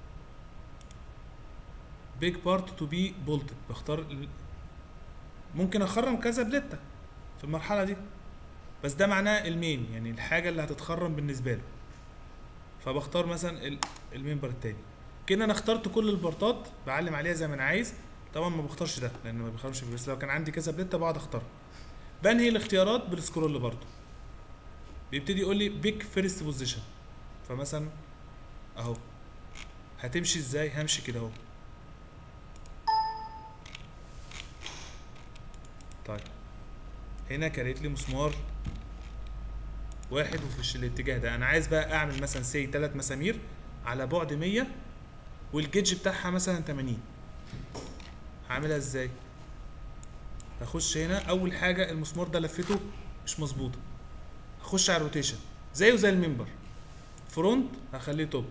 بيج بارت تو بي بولت بختار ال- ممكن اخرم كذا بلتة في المرحلة دي بس ده معناه المين يعني الحاجة اللي هتتخرم بالنسبة له فبختار مثلا ال- المنبر التاني كده انا اخترت كل البارتات بعلم عليها زي ما انا عايز طبعا ما بختارش ده لان ما بيخرمش فيه بس لو كان عندي كذا بلتة بقعد اختار بنهي الاختيارات بالسكرول برضو بيبتدي يقول لي بيك فيرست بوزيشن فمثلا اهو هتمشي ازاي همشي كده اهو طيب هنا كريت لي مسمار واحد وفي الاتجاه ده انا عايز بقى اعمل مثلا سي ثلاث مسامير على بعد 100 والجيج بتاعها مثلا 80 هعملها ازاي هخش هنا اول حاجه المسمار ده لفته مش مظبوطه هخش على الروتيشن زيه زي المنبر فرونت هخليه توب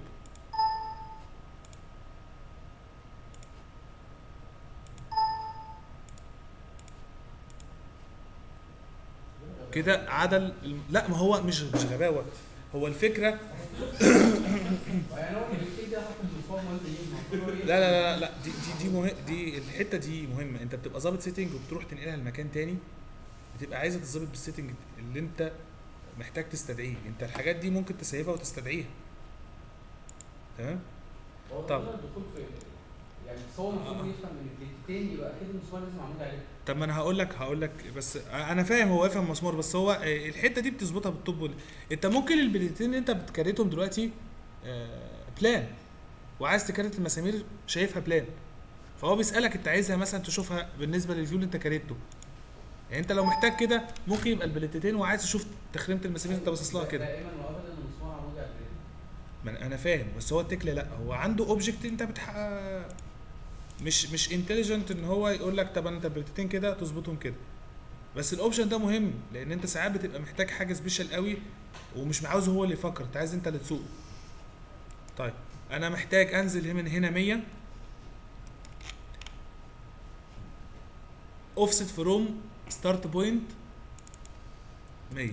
كده عدل الم- لا ما هو مش مش غباوه هو الفكره يعني هو التشيك ده حاطط المسمار مالتي ايه؟ المفروض هو لا لا لا لا دي دي دي مهم دي الحته دي مهمه انت بتبقى ظابط سيتنج وبتروح تنقلها لمكان تاني بتبقى عايزه تظبط بالسيتنج اللي انت محتاج تستدعيه انت الحاجات دي ممكن تسيبها وتستدعيها تمام هو طب. طبعا الدخول في يعني بس هو المفروض يفهم ان البليتتين يبقى اكيد المسمار لازم معمول عليه طب ما انا هقول لك هقول لك بس انا فاهم هو يفهم مسمار بس هو آه، الحته دي بتظبطها بالطب وال- انت ممكن البليتين اللي انت بتكريتهم دلوقتي آه، بلان وعايز تكريت المسامير شايفها بلان فهو بيسالك انت عايزها مثلا تشوفها بالنسبه للفيو اللي انت كريته يعني انت لو محتاج كده ممكن يبقى البليتتين وعايز تشوف تخريمه المسامير انت باصص لها كده دائما وابدا المسمار عمود على البليت ما أنا- انا فاهم بس هو التكل لا هو عنده اوبجكت انت بتحقق مش مش انتليجنت ان هو يقول لك طب انت بلتتين كده تظبطهم كده بس الاوبشن ده مهم لان انت ساعات بتبقى محتاج حاجه سبيشال قوي ومش عاوز هو اللي يفكر انت عايز انت اللي تسوق طيب انا محتاج انزل من هنا 100 اوفست فروم ستارت بوينت 100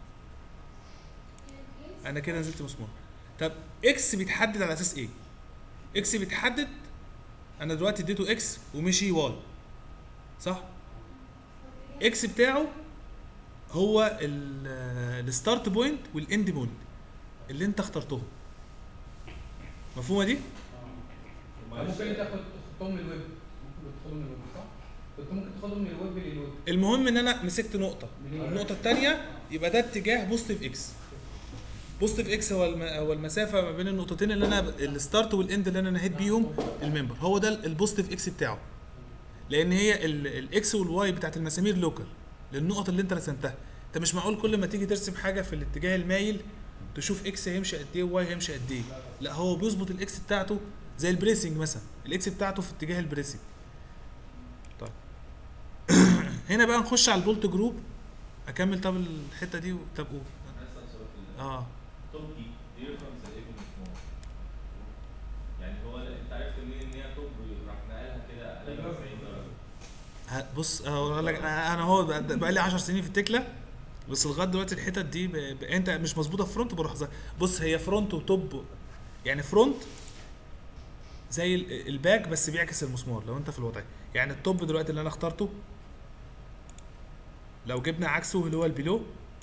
انا كده نزلت مسمار طب اكس بيتحدد على اساس ايه اكس بيتحدد انا دلوقتي اديته اكس ومشي واي صح اكس بتاعه هو الستارت بوينت والاند بوينت اللي انت اخترتهم مفهومه دي ممكن انت تاخد تحطهم من الويب ممكن تاخدهم من الويب صح؟ كنت ممكن تاخدهم من الويب للويب المهم ان انا مسكت نقطه منين؟ النقطه الثانيه يبقى ده اتجاه بوزيتيف اكس بوزيتيف اكس هو الم... هو المسافه ما بين النقطتين اللي انا الستارت والاند اللي انا نهيت بيهم الممبر هو ده البوزيتيف اكس بتاعه لان هي الاكس والواي بتاعت المسامير لوكال للنقط اللي انت رسمتها انت مش معقول كل ما تيجي ترسم حاجه في الاتجاه المايل تشوف اكس هيمشي قد ايه وواي هيمشي قد ايه لا هو بيظبط الاكس بتاعته زي البريسنج مثلا الاكس بتاعته في اتجاه البريسنج طيب هنا بقى نخش على البولت جروب اكمل طب الحته دي طب قول عايز اسال سؤال في اه التوب دي دي ريفرنس ايه في المسمار؟ يعني هو انت عرفت منين ان هي توب راح نقلها كده قلبها 90 درجه ه- بص اقول لك انا أنا هو بقى بقى لي 10 سنين في التكله بس لغايه دلوقتي الحتت دي ب... ب... انت مش مظبوطه في فرونت بروح زي بص هي فرونت وتوب يعني فرونت زي ال- الباك بس بيعكس المسمار لو انت في الوضع يعني التوب دلوقتي اللي انا اخترته لو جبنا عكسه اللي هو البيلو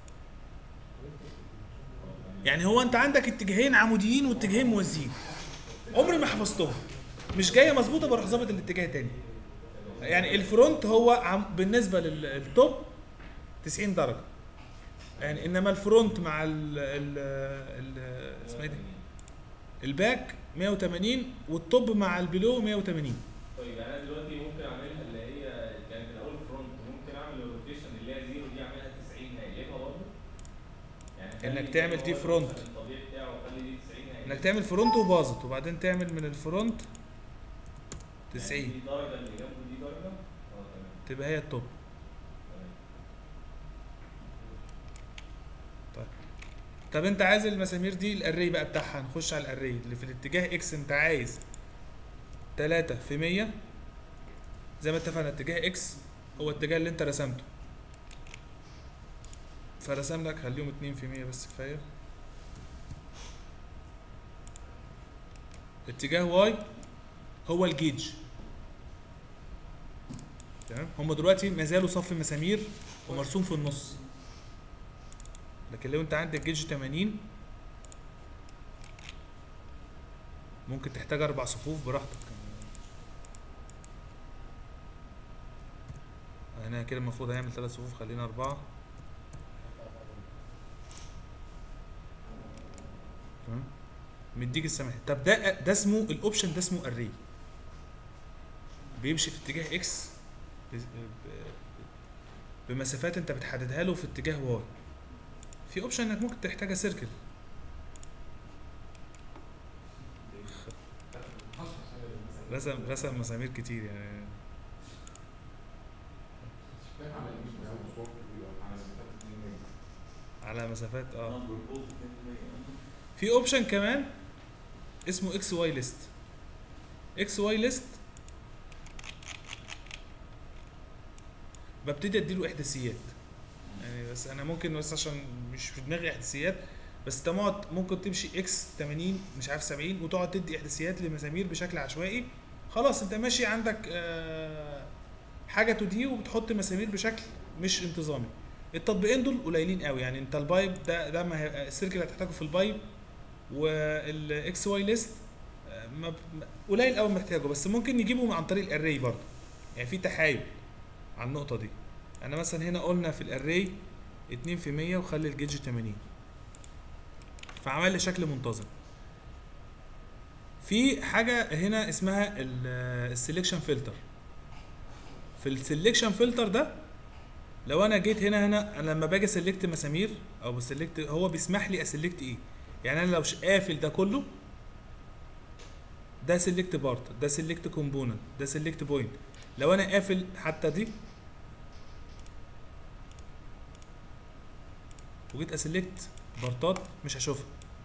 يعني هو انت عندك اتجاهين عموديين واتجاهين موازيين عمري ما حفظتهم مش جايه مظبوطه بروح ظابط الاتجاه تاني يعني الفرونت هو عم بالنسبه لل- للتوب 90 درجه يعني انما الفرونت مع ال ال ال اسمها ايه دي؟ الباك 180 والتوب مع البلو 180 طيب يعني انا دلوقتي ممكن اعملها اللي هي كانت الاول فرونت ممكن اعمل الروتيشن اللي هي زيرو دي اعملها 90 هيقلبها برضه؟ يعني أخلي إنك تعمل هو دي مثلاً فرونت. الطبيعي بتاعه وخلي دي 90 هيقلبها. انك تعمل فرونت وباظت وبعدين تعمل من الفرونت يعني 90 دي درجه اللي جنبه دي درجه اه تمام تبقى هي التوب تمام طب انت عايز المسامير دي الاري بقى بتاعها نخش على الاري اللي في الاتجاه اكس انت عايز 3 في 100 زي ما اتفقنا اتجاه اكس هو الاتجاه اللي انت رسمته فرسم لك خليهم 2 في 100 بس كفايه اتجاه واي هو الجيج تمام هم دلوقتي ما زالوا صف مسامير ومرسوم في النص لكن لو انت عندك جيج 80 ممكن تحتاج اربع صفوف براحتك هنا كده المفروض هيعمل ثلاث صفوف خلينا اربعه تمام مديك السماح طب ده ده اسمه الاوبشن ده اسمه اري بيمشي في اتجاه اكس بمسافات انت بتحددها له في اتجاه واي في اوبشن انك ممكن تحتاجها سيركل رسم رسم مسامير كتير يعني على مسافات اه في اوبشن كمان اسمه اكس واي ليست اكس واي ليست ببتدي اديله احداثيات يعني بس انا ممكن بس عشان مش في دماغي احداثيات بس تقعد ممكن تمشي اكس 80 مش عارف 70 وتقعد تدي احداثيات لمسامير بشكل عشوائي خلاص انت ماشي عندك آه، حاجه تو دي وبتحط مسامير بشكل مش انتظامي التطبيقين دول قليلين قوي يعني انت البايب ده ده ما هي- السيركل اللي هتحتاجه في البايب والاكس واي ليست ما ما- قليل قوي محتاجه بس ممكن نجيبه عن طريق الاري برضه يعني في تحايل على النقطه دي انا مثلا هنا قلنا في الاري 2 في 100 وخلي الجيج 80 فعمل لي شكل منتظم في حاجه هنا اسمها السلكشن فلتر في السلكشن فلتر ده لو انا جيت هنا هنا انا لما باجي اسلكت مسامير او بسلكت هو بيسمح لي اسلكت ايه يعني انا لو ش- قافل ده كله ده سيلكت بارت ده سيلكت كومبوننت ده سيلكت بوينت لو انا قافل حتى دي وجيت اسلكت بارتات مش هشوفها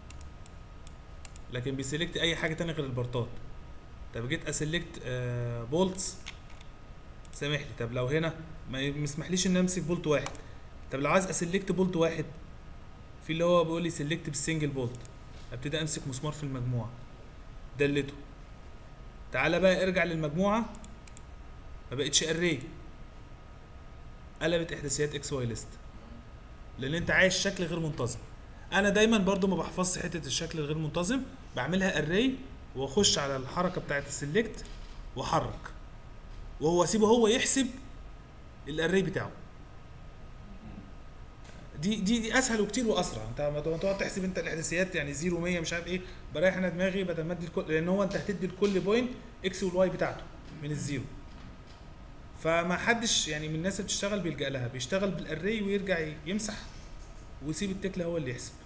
لكن بيسلكت اي حاجه تانية غير البارتات طب جيت اسلكت آه بولتس سامح لي طب لو هنا ما يسمحليش ان امسك بولت واحد طب لو عايز اسلكت بولت واحد في اللي هو بيقول لي سلكت بالسنجل بولت ابتدي امسك مسمار في المجموعه دلته تعالى بقى ارجع للمجموعه ما بقتش اري قلبت احداثيات اكس واي ليست لان انت عايز شكل غير منتظم انا دايما برضو ما بحفظش حته الشكل الغير منتظم بعملها اري واخش على الحركه بتاعت السلكت واحرك وهو اسيبه هو يحسب الاري بتاعه دي دي دي اسهل وكتير واسرع انت ما تقعد تقعد تحسب انت الاحداثيات يعني 0 100 مش عارف ايه بريح انا دماغي بدل ما ادي الكل لان هو انت هتدي لكل بوينت اكس والواي بتاعته من الزيرو فما حدش يعني من الناس اللي بتشتغل بيلجأ لها بيشتغل بالاري ويرجع ي- يمسح ويسيب التكل هو اللي يحسب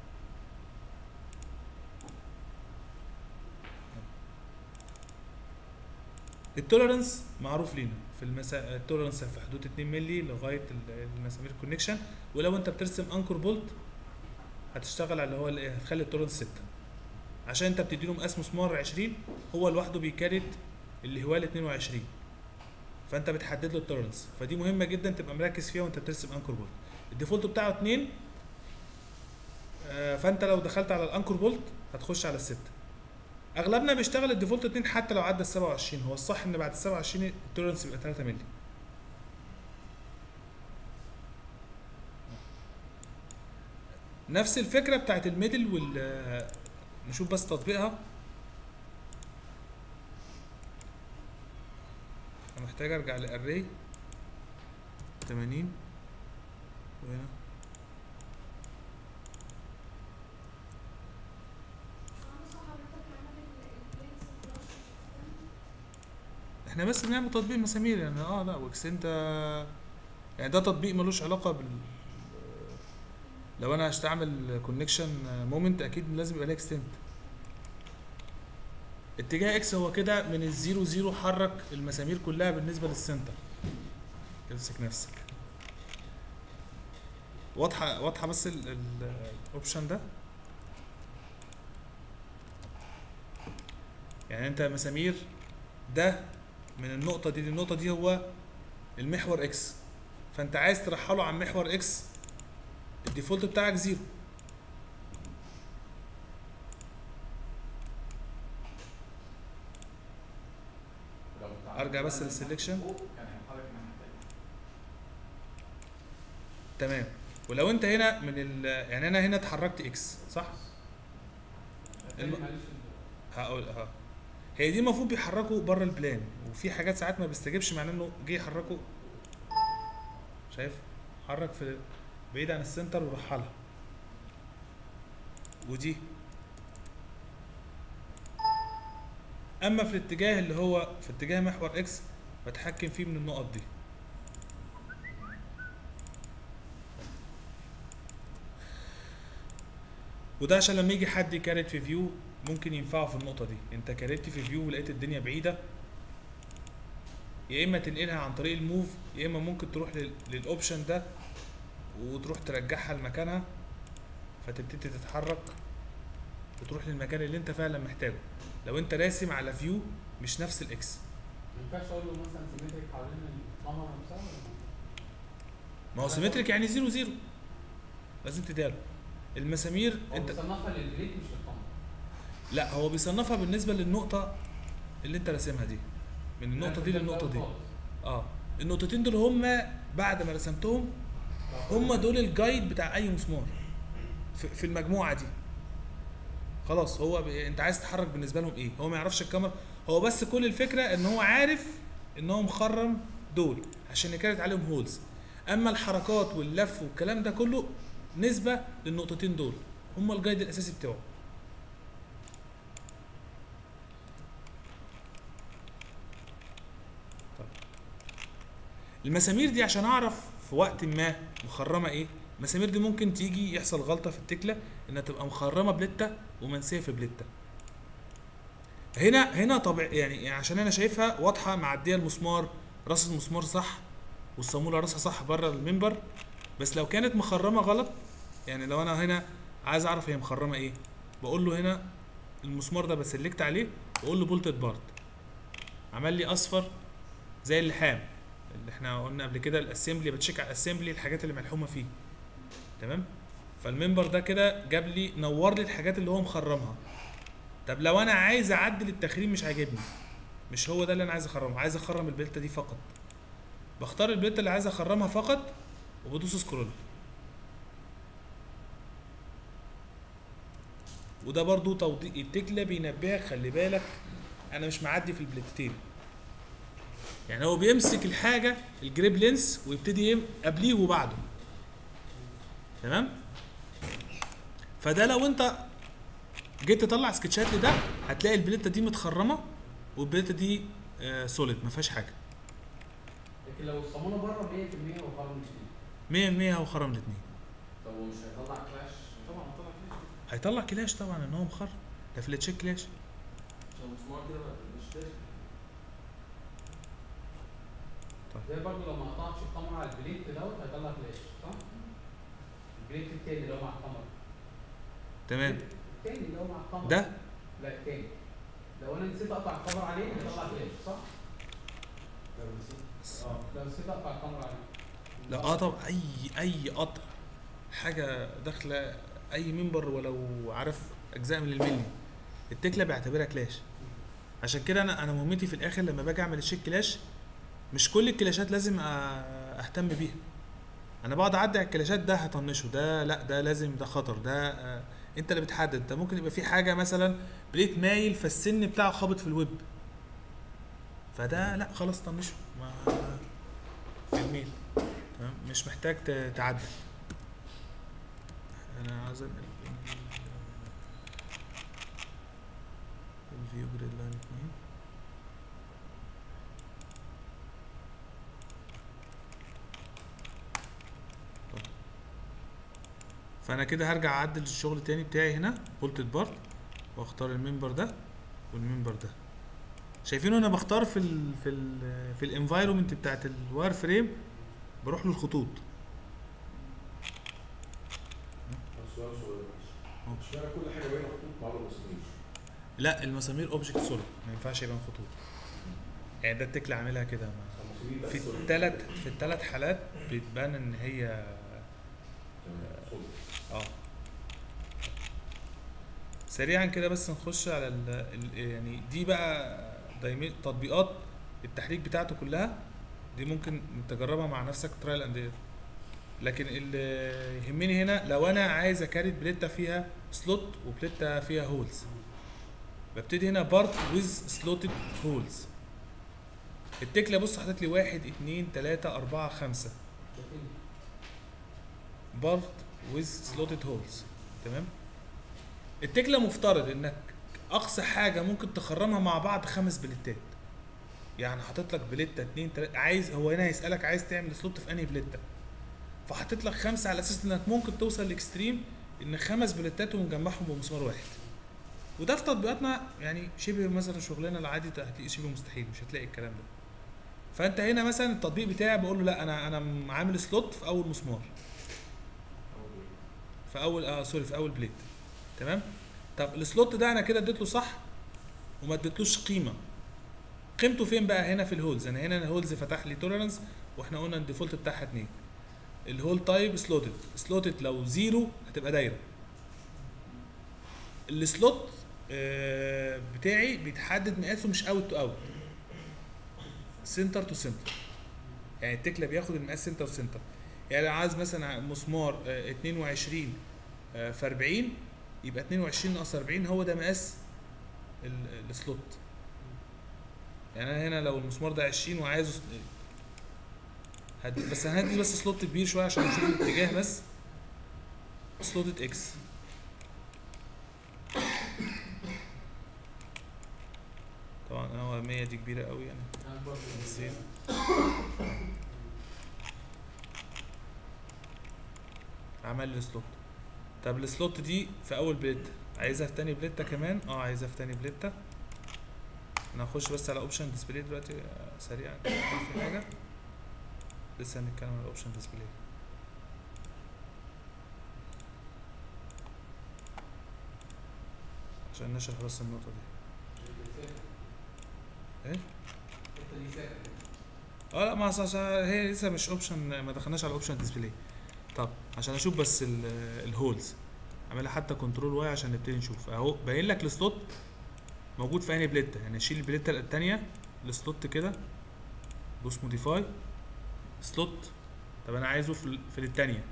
التوليرنس معروف لينا في المسا... التوليرنس في حدود 2 مللي لغايه ال- المسامير كونكشن ولو انت بترسم انكر بولت هتشتغل على اللي هو الايه هتخلي التوليرنس 6 عشان انت بتدي له مقاس مسمار 20 هو لوحده بيكارت اللي هو ال 22 فانت بتحدد له التوليرنس فدي مهمه جدا تبقى مركز فيها وانت بترسم انكر بولت الديفولت بتاعه 2 آه، فانت لو دخلت على الانكر بولت هتخش على الستة اغلبنا بيشتغل الديفولت 2 حتى لو عدى ال 27 هو الصح ان بعد ال 27 التوليرنس يبقى 3 مللي نفس الفكره بتاعت الميدل وال آه، نشوف بس تطبيقها انا محتاج ارجع لاري 80 وهنا احنا بس بنعمل تطبيق مسامير يعني اه لا واكسنت يعني ده تطبيق ملوش علاقه بال لو انا هستعمل كونكشن مومنت اكيد لازم يبقى لها اكستنت اتجاه اكس هو كده من الزيرو زيرو حرك المسامير كلها بالنسبه للسنتر امسك نفسك واضحه واضحه بس الاوبشن ده يعني انت مسامير ده من النقطة دي للنقطة دي هو المحور اكس فانت عايز ترحله عن محور اكس الديفولت بتاعك زيرو لو بتاع- أرجع بس للسلكشن. فوق كان هيتحرك الناحية التانية. تمام ولو انت هنا من ال يعني انا هنا اتحركت اكس صح؟ التاني الم- معلش ال- هقول ها هي دي المفروض بيحركوا بره البلان وفي حاجات ساعات ما بيستجيبش معناه انه جه يحركوا شايف حرك في بعيد عن السنتر ورحلها ودي اما في الاتجاه اللي هو في اتجاه محور اكس بتحكم فيه من النقط دي وده عشان لما يجي حد يكارت في فيو ممكن ينفعه في النقطة دي انت كارت في فيو ولقيت الدنيا بعيدة يا اما تنقلها عن طريق الموف يا اما ممكن تروح لل- للاوبشن ده وتروح ترجعها لمكانها فتبتدي تتحرك وتروح للمكان اللي انت فعلا محتاجه لو انت راسم على فيو مش نفس الاكس ما ينفعش اقول له مثلا سيمتريك حوالين القمر نفسها ولا؟ ما هو سيمتريك يعني زيرو زيرو لازم تداله المسامير هو انت بيصنفها للبريك مش للقمر لا هو بيصنفها بالنسبه للنقطه اللي انت راسمها دي من النقطه دي ده للنقطه دي خالص. اه النقطتين دول هم بعد ما رسمتهم هم دول الجايد بتاع اي مسمار في, في المجموعه دي خلاص هو ب... انت عايز تحرك بالنسبه لهم ايه هو ما يعرفش الكاميرا هو بس كل الفكره ان هو عارف ان هو مخرم دول عشان كانت عليهم هولز اما الحركات واللف والكلام ده كله نسبه للنقطتين دول هم الجايد الاساسي بتاعه طيب. المسامير دي عشان اعرف في وقت ما مخرمه ايه المسامير دي ممكن تيجي يحصل غلطه في التكله انها تبقى مخرمه بلته ومنسيه في بلته هنا هنا طبيعي يعني, يعني عشان انا شايفها واضحه معديه المسمار راس المسمار صح والصاموله راسها صح بره المنبر بس لو كانت مخرمه غلط يعني لو انا هنا عايز اعرف هي مخرمه ايه بقول له هنا المسمار ده بسلكت عليه واقول له بولتد بارت عمل لي اصفر زي اللحام اللي احنا قلنا قبل كده الاسمبلي بتشيك على الاسمبلي الحاجات اللي ملحومه فيه تمام فالمنبر ده كده جاب لي نور لي الحاجات اللي هو مخرمها طب لو انا عايز اعدل التخريم مش عاجبني مش هو ده اللي انا عايز اخرمه عايز اخرم البلته دي فقط بختار البلته اللي عايز اخرمها فقط وبدوس سكرول وده برضو توضيح التكله بينبهك خلي بالك انا مش معدي في البلتتين يعني هو بيمسك الحاجه الجريب لينس ويبتدي يم- قبليه وبعده تمام فده لو انت جيت تطلع سكتشات لده هتلاقي البليته دي متخرمه والبليته دي آه سوليد ما فيهاش حاجه لكن لو الصامونه بره 100% هو خرم مش 100% هو خرم الاثنين طب ومش هيطلع كلاش طبعا هيطلع كلاش هيطلع كلاش طبعا ان هو مخرم ده في التشيك كلاش عشان المسمار كده بقى مش لازم زي برضه لو ما قطعتش الكاميرا على البليت دوت هيطلع فلاش صح؟ البليت التاني اللي هو مع الكاميرا تمام التاني اللي هو مع الكاميرا ده لا التاني لو انا نسيت اقطع الكاميرا عليه هيطلع فلاش صح؟ اه لو نسيت اقطع الكاميرا عليه لا اه طبعا اي اي قطع حاجه داخله اي منبر ولو عارف اجزاء من الملي التكله بيعتبرها كلاش عشان كده انا انا مهمتي في الاخر لما باجي اعمل الشيك كلاش مش كل الكلاشات لازم أ- اهتم بيها انا بقعد اعدي على الكلاشات ده هطنشه ده لا ده لازم ده خطر ده آه، انت اللي بتحدد انت ممكن يبقى في حاجه مثلا بليت مايل فالسن بتاعه خابط في الويب فده لا خلاص طنشه ما في الميل تمام مش محتاج ت- تعدل انا عايز انقل الفيو جريد لاين 2 طب. فانا كده هرجع اعدل الشغل تاني بتاعي هنا بولتد بارت واختار الممبر ده والممبر ده شايفينه انا بختار في ال في ال في الانفايرومنت بتاعت الواير فريم بروح للخطوط سؤال صغير اه. مش معنى كل حاجه باينه خطوط مع المسامير لا المسامير اوبجكت سوليد ما ينفعش يبان خطوط يعني ده التكل عاملها كده ما- المسامير بس في ولا- الثلاث في الثلاث حالات بتبان ان هي تمام، صلب. اه سريعا كده بس نخش على ال ال يعني دي بقى دايما تطبيقات التحريك بتاعته كلها دي ممكن تجربها مع نفسك ترايل اند لكن اللي يهمني هنا لو انا عايز اكاريت بليته فيها سلوت وبليته فيها هولز ببتدي هنا بارت ويز سلوتد هولز التكله بص حاطط لي واحد اتنين تلاته اربعه خمسه بارت ويز سلوتد هولز تمام التكله مفترض انك اقصى حاجه ممكن تخرمها مع بعض خمس بليتات يعني حاطط لك بليته اتنين تلاته عايز هو هنا هيسالك عايز تعمل سلوت في انهي بليته فحاطط لك خمسه على اساس انك ممكن توصل لاكستريم ان خمس بليتات ومجمعهم بمسمار واحد وده في تطبيقاتنا يعني شبه مثلا شغلنا العادي هتلاقيه شبه مستحيل مش هتلاقي الكلام ده فانت هنا مثلا التطبيق بتاعي بقول له لا انا انا عامل سلوت في اول مسمار في اول اه سوري في اول بليت تمام طب السلوت ده انا كده اديت له صح وما اديتلوش قيمه قيمته فين بقى هنا في الهولز انا هنا الهولز فتح لي توليرانس واحنا قلنا الديفولت بتاعها 2 الهول تايب سلوتد سلوتد لو زيرو هتبقى دايره السلوت آه بتاعي بيتحدد مقاسه مش اوت تو اوت سنتر تو سنتر يعني التكله بياخد المقاس سنتر تو سنتر يعني لو عايز مثلا مسمار آه 22 آه في 40 يبقى 22 ناقص 40 هو ده مقاس ال- السلوت يعني انا هنا لو المسمار ده 20 وعايزه س- هدي بس هندي بس سلوت كبير شويه عشان نشوف الاتجاه بس سلوتة اكس طبعا هو 100 دي كبيره قوي يعني انا برضه نسيت. عمل لي سلوت طب السلوت دي في اول بليتة عايزها في تاني بليتة كمان اه عايزها في تاني بليتة انا هخش بس على اوبشن ديسبلاي دلوقتي آه، سريعا كده في حاجة لسه هنتكلم على اوبشن ديسبلاي عشان نشرح بس النقطة دي ايه؟ الحته دي ساكت اه لا ما أصل- هي لسه مش اوبشن ما دخلناش على اوبشن ديسبلاي طب عشان اشوف بس ال- الهولز اعملها حتى كنترول واي عشان نبتدي نشوف اهو باين لك السلوت موجود في انهي بليته يعني اشيل البليته الثانيه السلوت كده دوس موديفاي سلوت طب انا عايزه في ال- في الثانيه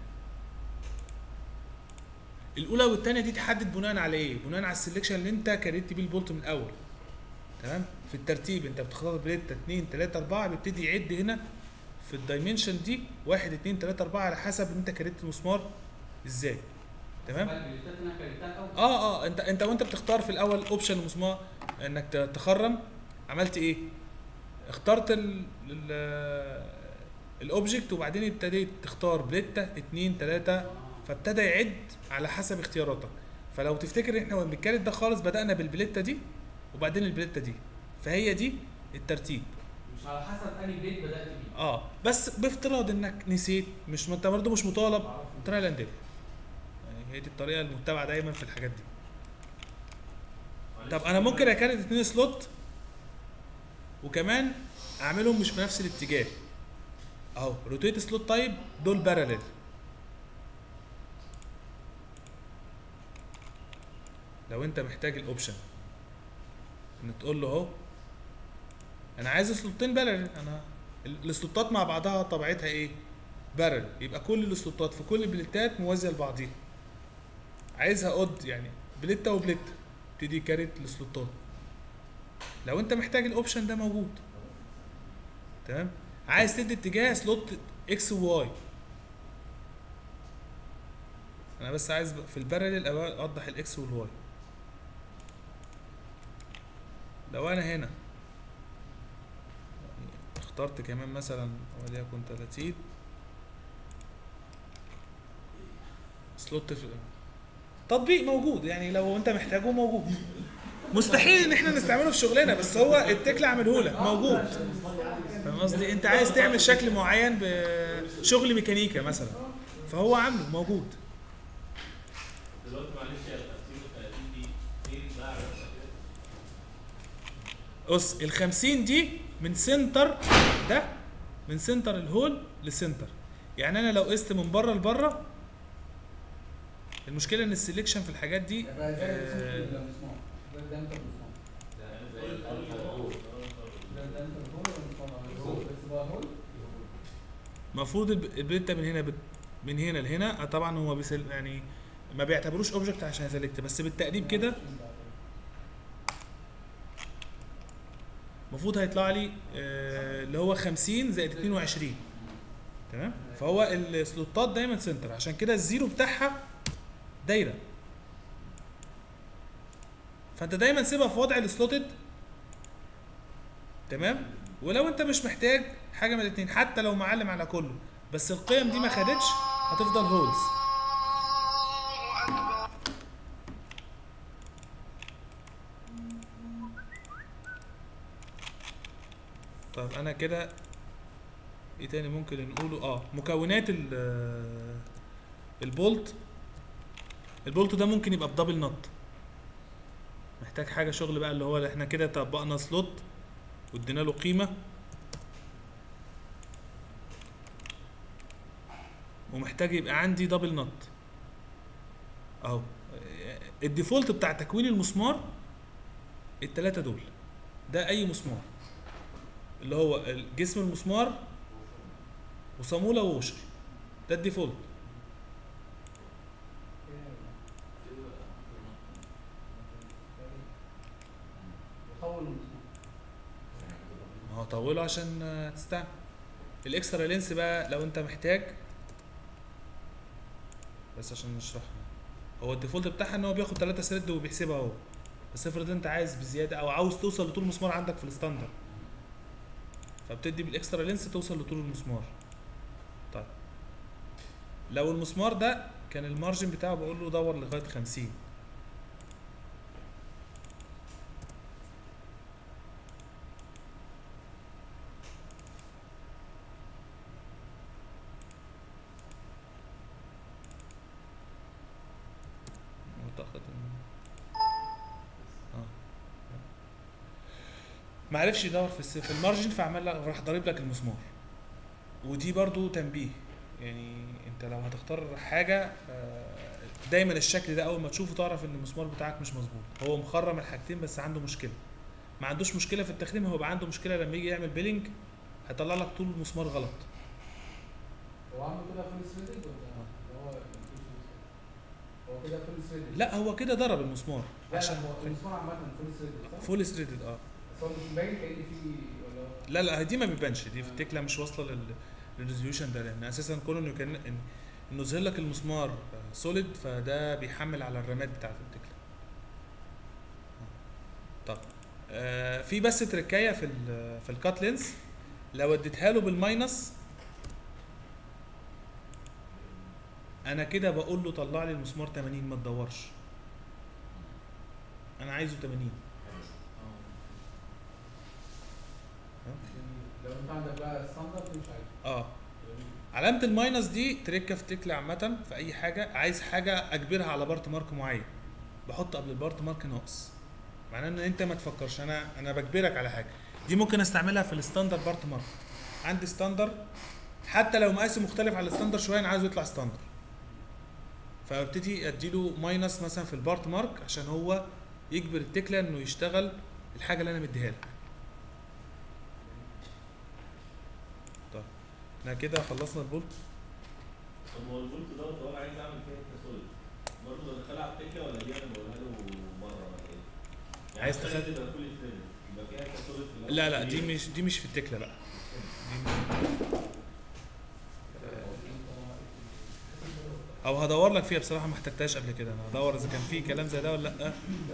الاولى والثانيه دي تحدد بناء على ايه بناء على السلكشن اللي انت كريت بيه البولت من الاول تمام في الترتيب انت بتختار بليته 2 3 4 بيبتدي يعد هنا في الدايمنشن دي 1 2 3 4 على حسب انت كريت المسمار ازاي تمام البليتات اللي انا كريتها الاول اه اه انت انت وانت بتختار في الاول اوبشن المسمار انك ت- تخرم عملت ايه اخترت ال ال الاوبجكت وبعدين ابتديت تختار بليته 2 3 فابتدى يعد على حسب اختياراتك فلو تفتكر احنا وين بنتكلم ده خالص بدأنا بالبليته دي وبعدين البليته دي فهي دي الترتيب مش على حسب انهي بيت بدات بيه اه بس بافتراض انك نسيت مش ما انت برضه مش مطالب بعرف ترايل اند ايرور. يعني هي دي الطريقه المتبعه دايما في الحاجات دي معلش طب انا ممكن اكرر اتنين سلوت وكمان اعملهم مش في نفس الاتجاه اهو روتيت سلوت تايب دول باراليل لو انت محتاج الاوبشن ان تقول له اهو انا عايز سلوتين باراليل انا ال- السلوتات مع بعضها طبيعتها ايه بارل يبقى كل السلوتات في كل البليتات موازيه لبعضيها عايزها اود يعني بليته وبليته تبتدي كارت السلوتات لو انت محتاج الاوبشن ده موجود تمام عايز تدي اتجاه سلوت اكس وواي انا بس عايز في البارلل اوضح الاكس والواي لو انا هنا اخترت كمان مثلا وليكن 30 سلوت في تطبيق موجود يعني لو انت محتاجه موجود مستحيل ان احنا نستعمله في شغلنا بس هو التكل عامله لك موجود فاهم قصدي انت عايز تعمل شكل معين بشغل ميكانيكا مثلا فهو عامله موجود دلوقتي معلش يا 50 و 30 دي فين بقى على الشكل؟ بص ال 50 دي من سنتر ده من سنتر الهول لسنتر يعني انا لو قست من بره لبره المشكله ان السلكشن في الحاجات دي يبقى زي آه، المسمار ده ده انت المسمار ده زي الهول ده ده انت الهول ولا المسمار بس بقى هول المفروض الب- البليته من هنا بت... من هنا لهنا آه، طبعا هو بيسل يعني ما بيعتبروش اوبجكت عشان يسلكت بس بالتقريب كده المفروض هيطلع لي آه، اللي هو 50 زائد 22 تمام فهو السلوتات دايما سنتر عشان كده الزيرو بتاعها دايره فانت دايما سيبها في وضع السلوتد تمام ولو انت مش محتاج حاجه من الاثنين حتى لو معلم على كله بس القيم دي ما خدتش هتفضل هولز طيب انا كده ايه تاني ممكن نقوله اه مكونات ال البولت البولت ده ممكن يبقى بدبل نط محتاج حاجه شغل بقى اللي هو اللي احنا كده طبقنا سلوت وادينا له قيمه ومحتاج يبقى عندي دبل نط اهو الديفولت بتاع تكوين المسمار التلاتة دول ده اي مسمار اللي هو جسم المسمار وصامولة ووشر ده الديفولت هو طوله عشان آه، تستعمل الاكسترا لينس بقى لو انت محتاج بس عشان نشرحها هو الديفولت بتاعها ان هو بياخد 3 ثريد وبيحسبها هو بس افرض انت عايز بزياده او عاوز توصل لطول المسمار عندك في الستاندر فبتدي بالاكسترا لينس توصل لطول المسمار طيب لو المسمار ده كان المارجن بتاعه بقول له دور لغايه 50 اعتقد ان اه ما عرفش يدور في الس- في المارجن فعمل لك راح ضارب لك المسمار ودي برضو تنبيه يعني انت لو هتختار حاجه آه، دايما الشكل ده اول ما تشوفه تعرف ان المسمار بتاعك مش مظبوط هو مخرم الحاجتين بس عنده مشكله ما عندوش مشكله في التخريم هو بقى عنده مشكله لما يجي يعمل بيلينج هيطلع لك طول المسمار غلط هو عامل كده فول ثريدنج ولا اللي هو inclusion؟ هو كده فول ثريدنج لا هو كده ضرب المسمار لا عشان لا هو المسمار عامة فول ثريدنج صح؟ فول ثريدد اه بس هو مش باين كأن في ولا هو لا لا دي ما بيبانش دي في التكله مش واصله لل للريزوليوشن ده لان اساسا كونه انه كان إن- انه يظهر لك المسمار سوليد فده بيحمل على الرامات بتاعت التكله طب آه في بس تركايه في ال في الكات لينس لو اديتها له بالماينس انا كده بقول له طلع لي المسمار 80 ما تدورش انا عايزه 80 لو انت عندك بقى ستاندرد مش عارف اه علامة الماينس دي تركة في تكلة عامة في أي حاجة عايز حاجة أجبرها على بارت مارك معين بحط قبل البارت مارك ناقص معناه إن أنت ما تفكرش أنا أنا بجبرك على حاجة دي ممكن أستعملها في الستاندر بارت مارك عندي ستاندر حتى لو مقاسه مختلف على الستاندر شوية أنا عايزه يطلع ستاندر فابتدي أديله ماينس مثلا في البارت مارك عشان هو يجبر التكلة إنه يشتغل الحاجة اللي أنا مديها لك طيب احنا كده خلصنا البولت طب هو الفولت دوت لو انا عايز اعمل فيها حته سوليد برضه بدخلها على التكله ولا دي انا بقولها له بره ولا ايه؟ يعني عايز مثلاً تخلي- تبقى فول ثريد يبقى فيها حته سوليد في الأول لا لا دي كبيرة. مش دي مش في التكله بقى دي مش او هدور لك فيها بصراحه ما احتجتهاش قبل كده انا هدور اذا كان في كلام زي ده ولا لا آه،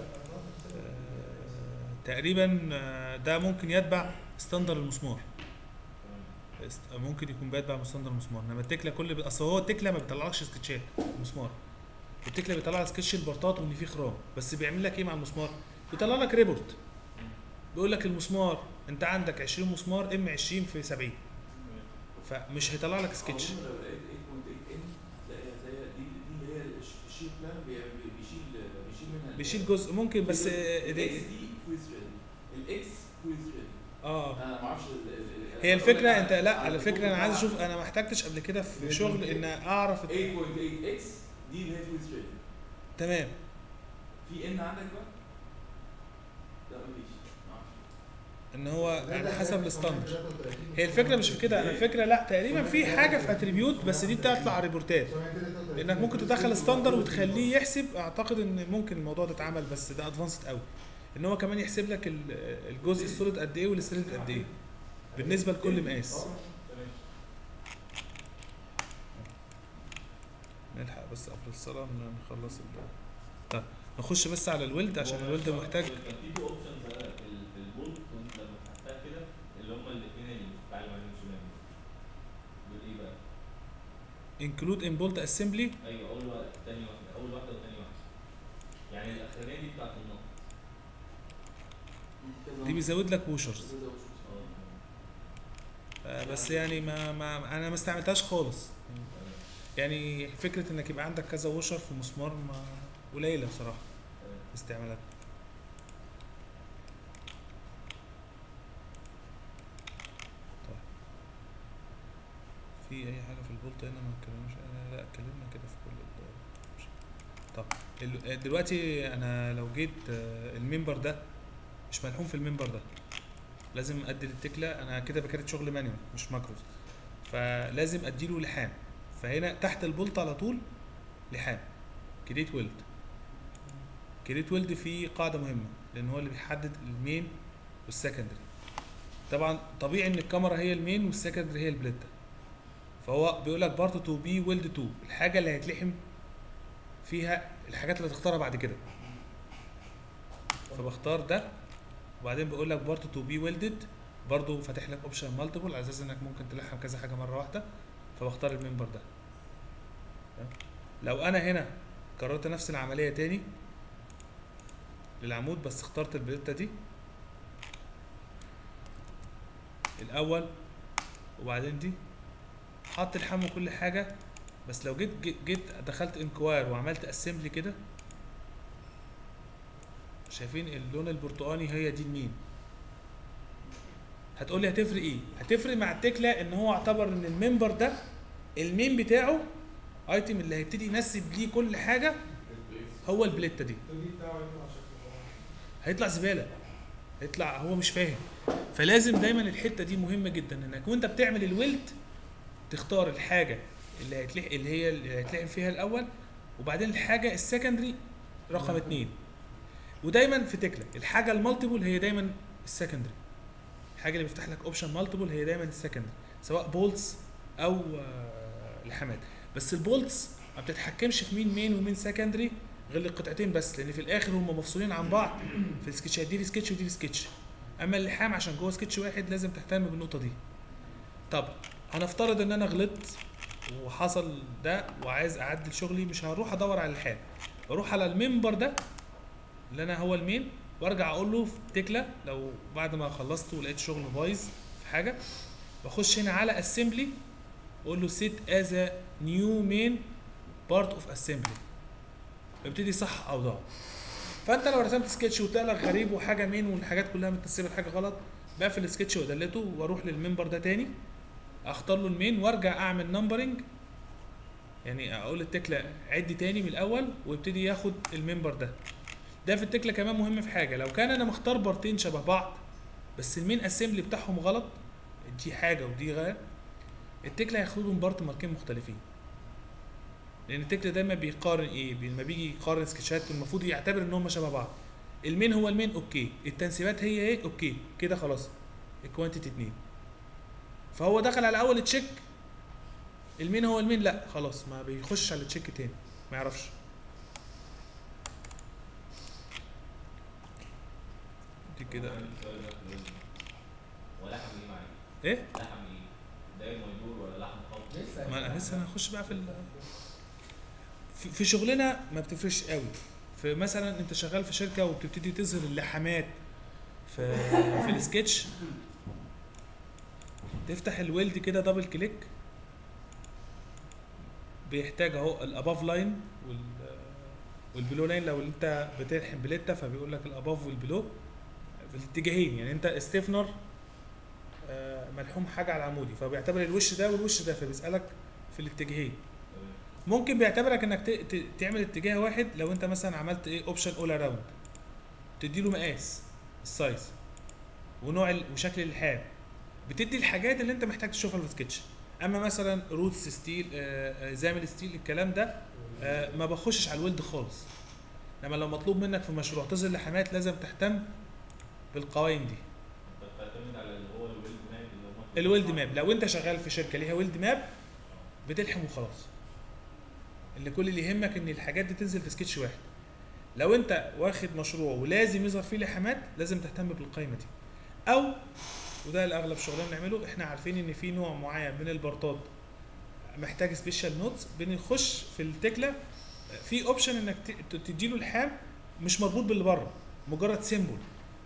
تقريبا آه، ده ممكن يتبع ستاندر المسمار تمام. است- ممكن يكون بيتبع ستاندر المسمار انما التكله كل اصل هو التكله ما بيطلعلكش سكتشات المسمار التكله بيطلع لك سكتش البارتات وان في خرام بس بيعمل لك ايه مع المسمار بيطلع لك ريبورت بيقول لك المسمار انت عندك 20 مسمار ام 20 في 70 فمش هيطلع لك سكتش أظن لو لقيت 8.8 ان تلاقيها زي دي دي اللي هي الش- الشيت بلان بي- بي- بيشيل بيشيل منها ال- بيشيل جزء ممكن بس آه، الاكس دي- دي كويس ريدي الاكس كويس ريدي اه انا ما اعرفش ال- ال- ال- هي أنا بقول الفكره لك انت لا على الديفولت فكره انا عايز بتاع اشوف انا ما احتجتش قبل كده في شغل ان اعرف 8.8 اكس دي اللي هي كويس ريدي تمام في ان عندك بقى؟ لا مفيش ما اعرفش ان هو على حسب الستاندر هي الفكره مش في كده انا الفكره لا تقريبا في حاجه في اتريبيوت بس دي بتطلع ريبورتات لانك ممكن تدخل ستاندر وتخليه يحسب اعتقد ان ممكن الموضوع ده اتعمل بس ده ادفانسد قوي ان هو كمان يحسب لك ال- الجزء السوليد قد ايه والستريت قد ايه بالنسبه لكل مقاس تمام نلحق بس قبل الصلاه ن- نخلص ال طيب نخش بس على الولد عشان هو الولد كان- محتاج كان في تو اوبشنز في ال- في البولت كنت لما فتحتها كده اللي هم الاثنين اللي بتاع اليمين والشمال دول ايه بقى؟ انكلود ان بولت اسمبلي ايوه اول واحده تاني واحده اول واحده وتاني واحده يعني الاخرانيه دي بتاعت النقط دي بيزود لك ووشرز اه بس يعني ما, ما انا ما استعملتهاش خالص تمام. يعني فكره انك يبقى عندك كذا وشر في مسمار ما قليله بصراحه تمام. استعمالات طيب في اي حاجه في البولت هنا ما اتكلمناش عنها؟ لا اتكلمنا كده في كل ال طب ال- دلوقتي انا لو جيت آه، المنبر ده مش ملحوم في المنبر ده لازم ادي للتكله انا كده بكرت شغل مانيوال مش ماكروز فلازم اديله لحام فهنا تحت البولت على طول لحام كريت ويلد كريت ويلد فيه قاعده مهمه لان هو اللي بيحدد المين والسكندري طبعا طبيعي ان الكاميرا هي المين والسكندري هي البليتا فهو بيقول لك بارت تو بي ويلد تو الحاجه اللي هيتلحم فيها الحاجات اللي هتختارها بعد كده فبختار ده وبعدين بيقول لك بارت تو بي ويلدد برضه فاتح لك اوبشن مالتيبل على اساس انك ممكن تلحم كذا حاجه مره واحده فبختار المنبر ده تمام؟ لو انا هنا كررت نفس العمليه تاني للعمود بس اخترت البليته دي الاول وبعدين دي حط الحم وكل حاجه بس لو جيت جيت, جيت دخلت انكواير وعملت اسمبلي كده شايفين اللون البرتقاني هي دي المين هتقول لي هتفرق ايه هتفرق مع التكله ان هو اعتبر ان الممبر ده المين بتاعه ايتم اللي هيبتدي ينسب ليه كل حاجه هو البليته دي التدريب بتاعه يطلع شكله طبعا هيطلع زباله هيطلع هو مش فاهم فلازم دايما الحته دي مهمه جدا انك وانت بتعمل الويلت تختار الحاجه اللي هيتلح اللي هي اللي هيتلحم فيها الاول وبعدين الحاجه السكندري رقم اتنين ودايما في تكلا الحاجه المالتيبل هي دايما السكندري الحاجه اللي بيفتح لك اوبشن مالتيبل هي دايما السكندري سواء بولتس او آه، لحامات بس البولتس ما بتتحكمش في مين مين ومين سكندري غير القطعتين بس لان في الاخر هم مفصولين عن بعض في السكتشات دي في سكتش ودي في سكتش اما اللحام عشان جوه سكتش واحد لازم تهتم بالنقطه دي طب هنفترض ان انا غلطت وحصل ده وعايز اعدل شغلي مش هروح ادور على اللحام بروح على المنبر ده اللي انا هو المين وارجع اقول له في تكله لو بعد ما خلصت ولقيت شغل بايظ في حاجه بخش هنا على اسمبلي اقول له سيت از نيو مين بارت اوف اسمبلي ابتدي صح او ضاع فانت لو رسمت سكتش وطلع لك غريب وحاجه مين والحاجات كلها متنسبه لحاجه غلط بقفل السكتش وادلته واروح للمنبر ده تاني اختار له المين وارجع اعمل نمبرنج يعني اقول التكله عد تاني من الاول ويبتدي ياخد المنبر ده ده في التكله كمان مهم في حاجه لو كان انا مختار بارتين شبه بعض بس المين اسمبلي بتاعهم غلط دي حاجه ودي غير التكله هياخدهم بارت ماركين مختلفين لان التكله دايما بيقارن ايه بي- لما بيجي يقارن سكتشات المفروض يعتبر ان هم شبه بعض المين هو المين اوكي التنسيبات هي ايه اوكي كده خلاص الكوانتيتي اتنين فهو دخل على اول تشيك المين هو المين لا خلاص ما بيخش على التشيك تاني ما يعرفش دي كده السؤال ده في الوزن. ولحم ايه معاك؟ ايه لحم ايه؟ دايما يدور ولا لحم خط؟ لسه ما انا لسه هنخش بقى في ال... في, في شغلنا ما بتفرقش قوي في مثلا انت شغال في شركه وبتبتدي تظهر اللحامات في في السكتش تفتح الويلد كده دبل كليك بيحتاج اهو الاباف لاين وال والبلو لاين لو انت بتلحم بليتا فبيقول لك الاباف والبلو في الاتجاهين يعني انت ستيفنر آه، ملحوم حاجه على العمودي فبيعتبر الوش ده والوش ده فبيسالك في الاتجاهين تمام. ممكن بيعتبرك انك ت- ت- تعمل اتجاه واحد لو انت مثلا عملت ايه اوبشن اول اراوند تديله مقاس السايز ونوع ال- وشكل اللحام بتدي الحاجات اللي انت محتاج تشوفها في السكتش اما مثلا روتس ستيل آه، آه، زامل ستيل الكلام ده آه، ما بخشش على الولد خالص لما لو مطلوب منك في مشروع تظهر لحامات لازم تهتم بالقوائم دي انت بتعتمد على اللي هو الويلد ماب اللي هو مكتوب الويلد صح؟ ماب لو انت شغال في شركه ليها ويلد ماب بتلحم وخلاص اللي كل اللي يهمك ان الحاجات دي تنزل في سكتش واحد لو انت واخد مشروع ولازم يظهر فيه لحامات لازم تهتم بالقائمه دي او وده الاغلب شغلنا بنعمله احنا عارفين ان في نوع معين من البارتات محتاج سبيشال نوتس بنخش في التكله في اوبشن انك ت- تديله الحام مش مربوط باللي بره مجرد سيمبل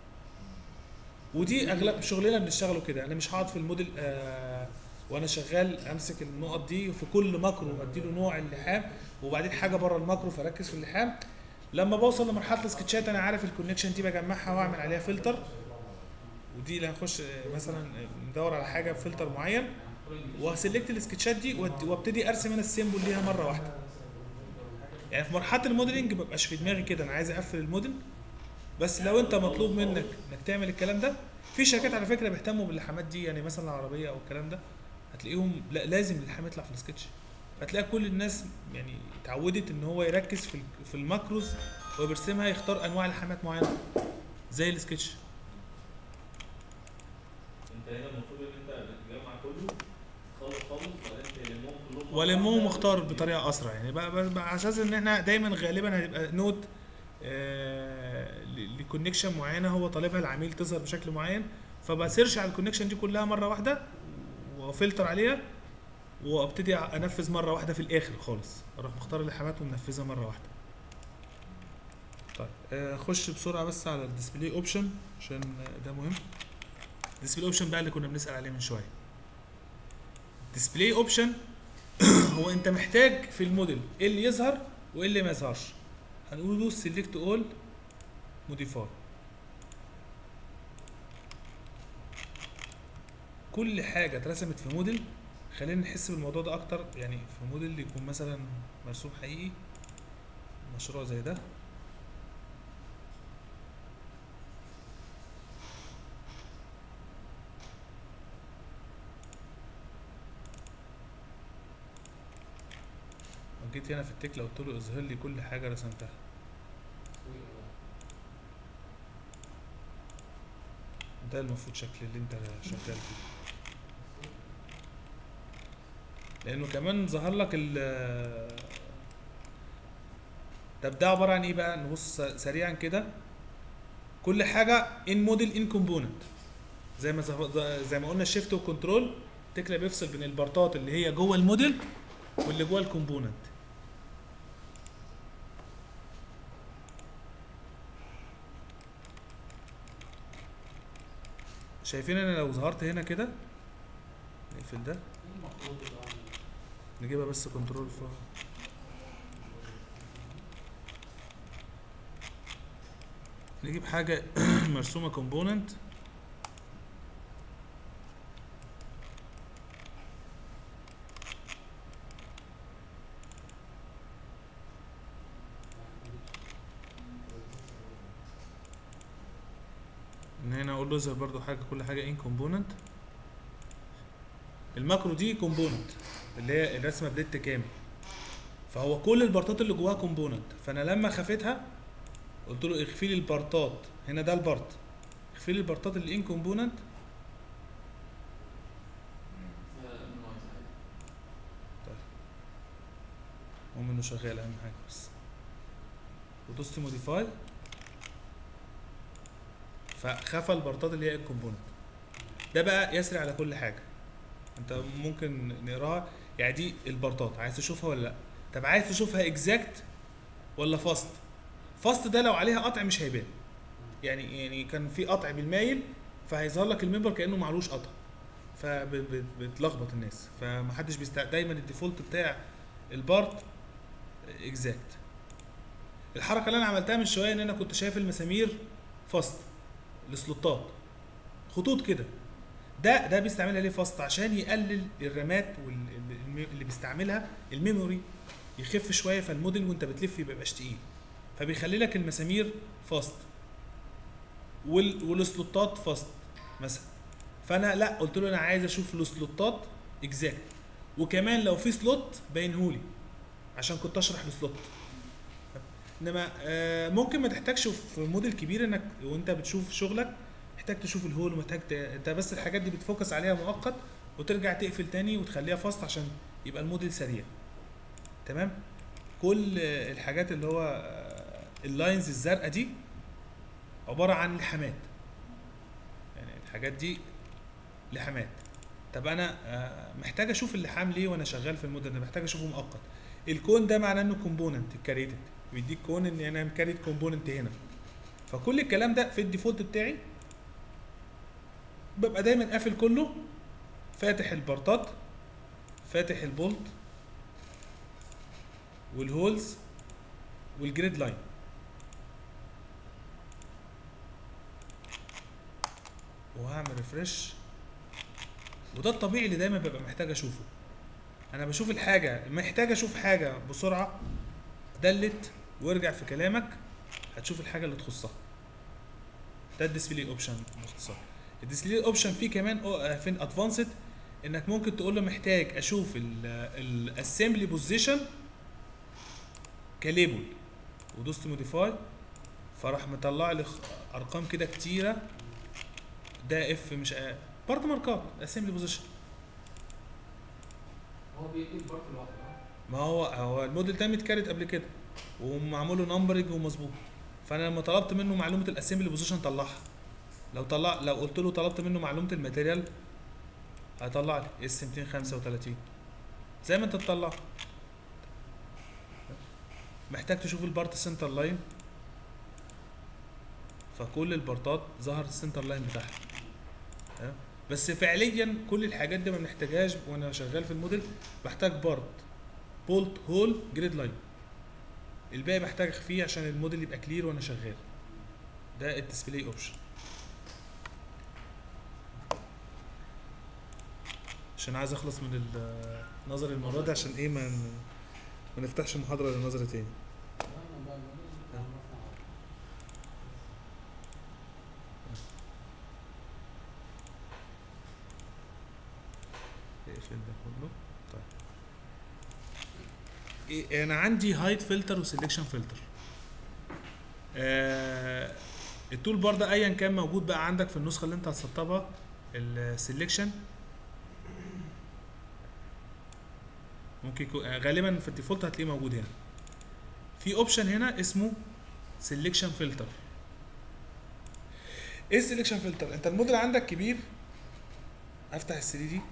ودي اغلب شغلنا بنشتغله كده انا مش هقعد في الموديل آه وانا شغال امسك النقط دي وفي كل ماكرو اديله نوع اللحام وبعدين حاجه بره الماكرو فركز في اللحام لما بوصل لمرحله السكتشات انا عارف الكونكشن دي بجمعها واعمل عليها فلتر ودي اللي هنخش آه، مثلا آه، ندور على حاجه بفلتر معين وهسلكت السكتشات دي وأد- وابتدي ارسم انا السيمبل ليها مره واحده يعني في مرحله الموديلنج مبقاش في دماغي كده انا عايز اقفل الموديل بس لو انت مطلوب منك انك تعمل الكلام ده في شركات على فكره بيهتموا باللحامات دي يعني مثلا العربيه او الكلام ده هتلاقيهم لا لازم اللحام يطلع في السكتش هتلاقي كل الناس يعني اتعودت ان هو يركز في ال- في الماكروز وهو بيرسمها يختار انواع لحامات معينه زي السكتش انت هنا المفروض ان انت بتجمع كله تخلص خالص وبعدين تلمهم كلهم مع ولمهم بعض. مختار بطريقه اسرع يعني بقى, بقى, بقى على اساس ان احنا دايما غالبا هتبقى نود آه لكونكشن معينه هو طالبها العميل تظهر بشكل معين فبسيرش على الكونكشن دي كلها مره واحده وفلتر عليها وابتدي انفذ مره واحده في الاخر خالص اروح مختار اللحامات ومنفذها مره واحده طيب آه، خش بسرعه بس على الديسبلاي اوبشن عشان ده مهم الديسبلاي اوبشن بقى اللي كنا بنسال عليه من شويه ديسبلاي اوبشن هو انت محتاج في الموديل ايه اللي يظهر وايه اللي ما يظهرش هنقول له سيلكت اول موديفاي كل حاجه اترسمت في موديل خلينا نحس بالموضوع ده اكتر يعني في موديل يكون مثلا مرسوم حقيقي مشروع زي ده لو جيت هنا في التكله قلت له اظهر لي كل حاجه رسمتها ده المفروض شكل اللي انت شغال فيه لانه كمان ظهر لك ال طب ده عباره عن ايه بقى نبص سريعا كده كل حاجه ان موديل ان كومبوننت زي ما زه- زي ما قلنا الشيفت وكنترول تكلا بيفصل بين البارتات اللي هي جوه الموديل واللي جوه الكومبوننت شايفين انا لو ظهرت هنا كده نقفل ده المفروض يبقى نجيبها بس كنترول ف نجيب حاجة مرسومة كومبوننت ان هنا اقول له اظهر برضو حاجة كل حاجة ان كومبوننت الماكرو دي كومبوننت اللي هي الرسمه بليت كامل فهو كل البارتات اللي جواها كومبوننت فانا لما خفيتها قلت له اخفي لي البارتات هنا ده البارت اخفي لي البارتات اللي ان كومبوننت المهم انه شغال اهم حاجه بس ودوست موديفاي فخفى البارتات اللي هي الكومبوننت ده بقى يسري على كل حاجه انت ممكن نقراها يعني دي البارتات عايز تشوفها ولا لا طب عايز تشوفها اكزاكت ولا فاست فاست ده لو عليها قطع مش هيبان يعني يعني كان في قطع بالمايل فهيظهر لك الممبر كانه معلوش قطع فبتلخبط الناس فمحدش بيست دايما الديفولت بتاع البارت اكزاكت الحركه اللي انا عملتها من شويه ان انا كنت شايف المسامير فاست السلوتات خطوط كده ده ده بيستعملها ليه فاست عشان يقلل الرامات واللي اللي بيستعملها الميموري يخف شويه فالموديل وانت بتلف يبقى يبقاش تقيل فبيخلي لك المسامير فاست وال والسلوتات فاست مثلا فانا لا قلت له انا عايز اشوف السلوتات اكزاكت وكمان لو في سلوت باينهولي عشان كنت اشرح السلوت انما آه، ممكن ما تحتاجش في موديل كبير انك وانت بتشوف شغلك محتاج تشوف الهول ومحتاج ت... انت بس الحاجات دي بتفوكس عليها مؤقت وترجع تقفل تاني وتخليها فاست عشان يبقى الموديل سريع تمام كل آه، الحاجات اللي هو آه، اللاينز الزرقاء دي عباره عن لحامات يعني الحاجات دي لحامات طب انا آه، محتاج اشوف اللحام ليه وانا شغال في الموديل ده محتاج اشوفه مؤقت الكون ده معناه انه كومبوننت كاريتد بيديك كون ان انا مكاريت كومبوننت هنا فكل الكلام ده في الديفولت بتاعي ببقى دايما قافل كله فاتح البارتات فاتح البولت والهولز والجريد لاين وهعمل ريفرش وده الطبيعي اللي دايما ببقى محتاج اشوفه انا بشوف الحاجه محتاج اشوف حاجه بسرعه دلت وارجع في كلامك هتشوف الحاجه اللي تخصها ده الديسبلاي اوبشن باختصار الديسبلاي اوبشن فيه كمان أو- آه، فين ادفانسد انك ممكن تقول له محتاج اشوف الاسمبلي بوزيشن كليبل ودوست موديفاي فراح مطلع لي خ- ارقام كده كتيره ده اف مش برضه ماركات اسمبلي بوزيشن هو بيدي برضه لوحده اه ما هو هو الموديل ده متكرت قبل كده ومعمول له نمبرنج ومظبوط فانا لما طلبت منه معلومه الاسمبلي بوزيشن طلعها لو طلع لو قلت له طلبت منه معلومه الماتيريال هيطلع لي اس 235 زي ما انت تطلع محتاج تشوف البارت سنتر لاين فكل البارتات ظهر السنتر لاين بتاعها تمام؟ بس فعليا كل الحاجات دي ما بنحتاجهاش وانا شغال في الموديل بحتاج بارت بولت هول جريد لاين الباقي بحتاج فيه عشان الموديل يبقى كلير وانا شغال ده الديسبلاي اوبشن عشان عايز اخلص من النظري المره دي عشان ايه ما ما نفتحش محاضره للنظري تاني لا، أنا بقى الموديل بتاع المصنع. اقفل ده كله طيب إيه انا عندي هايت فلتر وسelection فلتر آه التول بار ده ايا كان موجود بقى عندك في النسخه اللي انت هتسطبها السلكشن ممكن يكون آه، غالبا في الديفولت هتلاقيه موجود هنا في اوبشن هنا اسمه سelection فلتر ايه السلكشن فلتر انت الموديل عندك كبير افتح ال 3 دي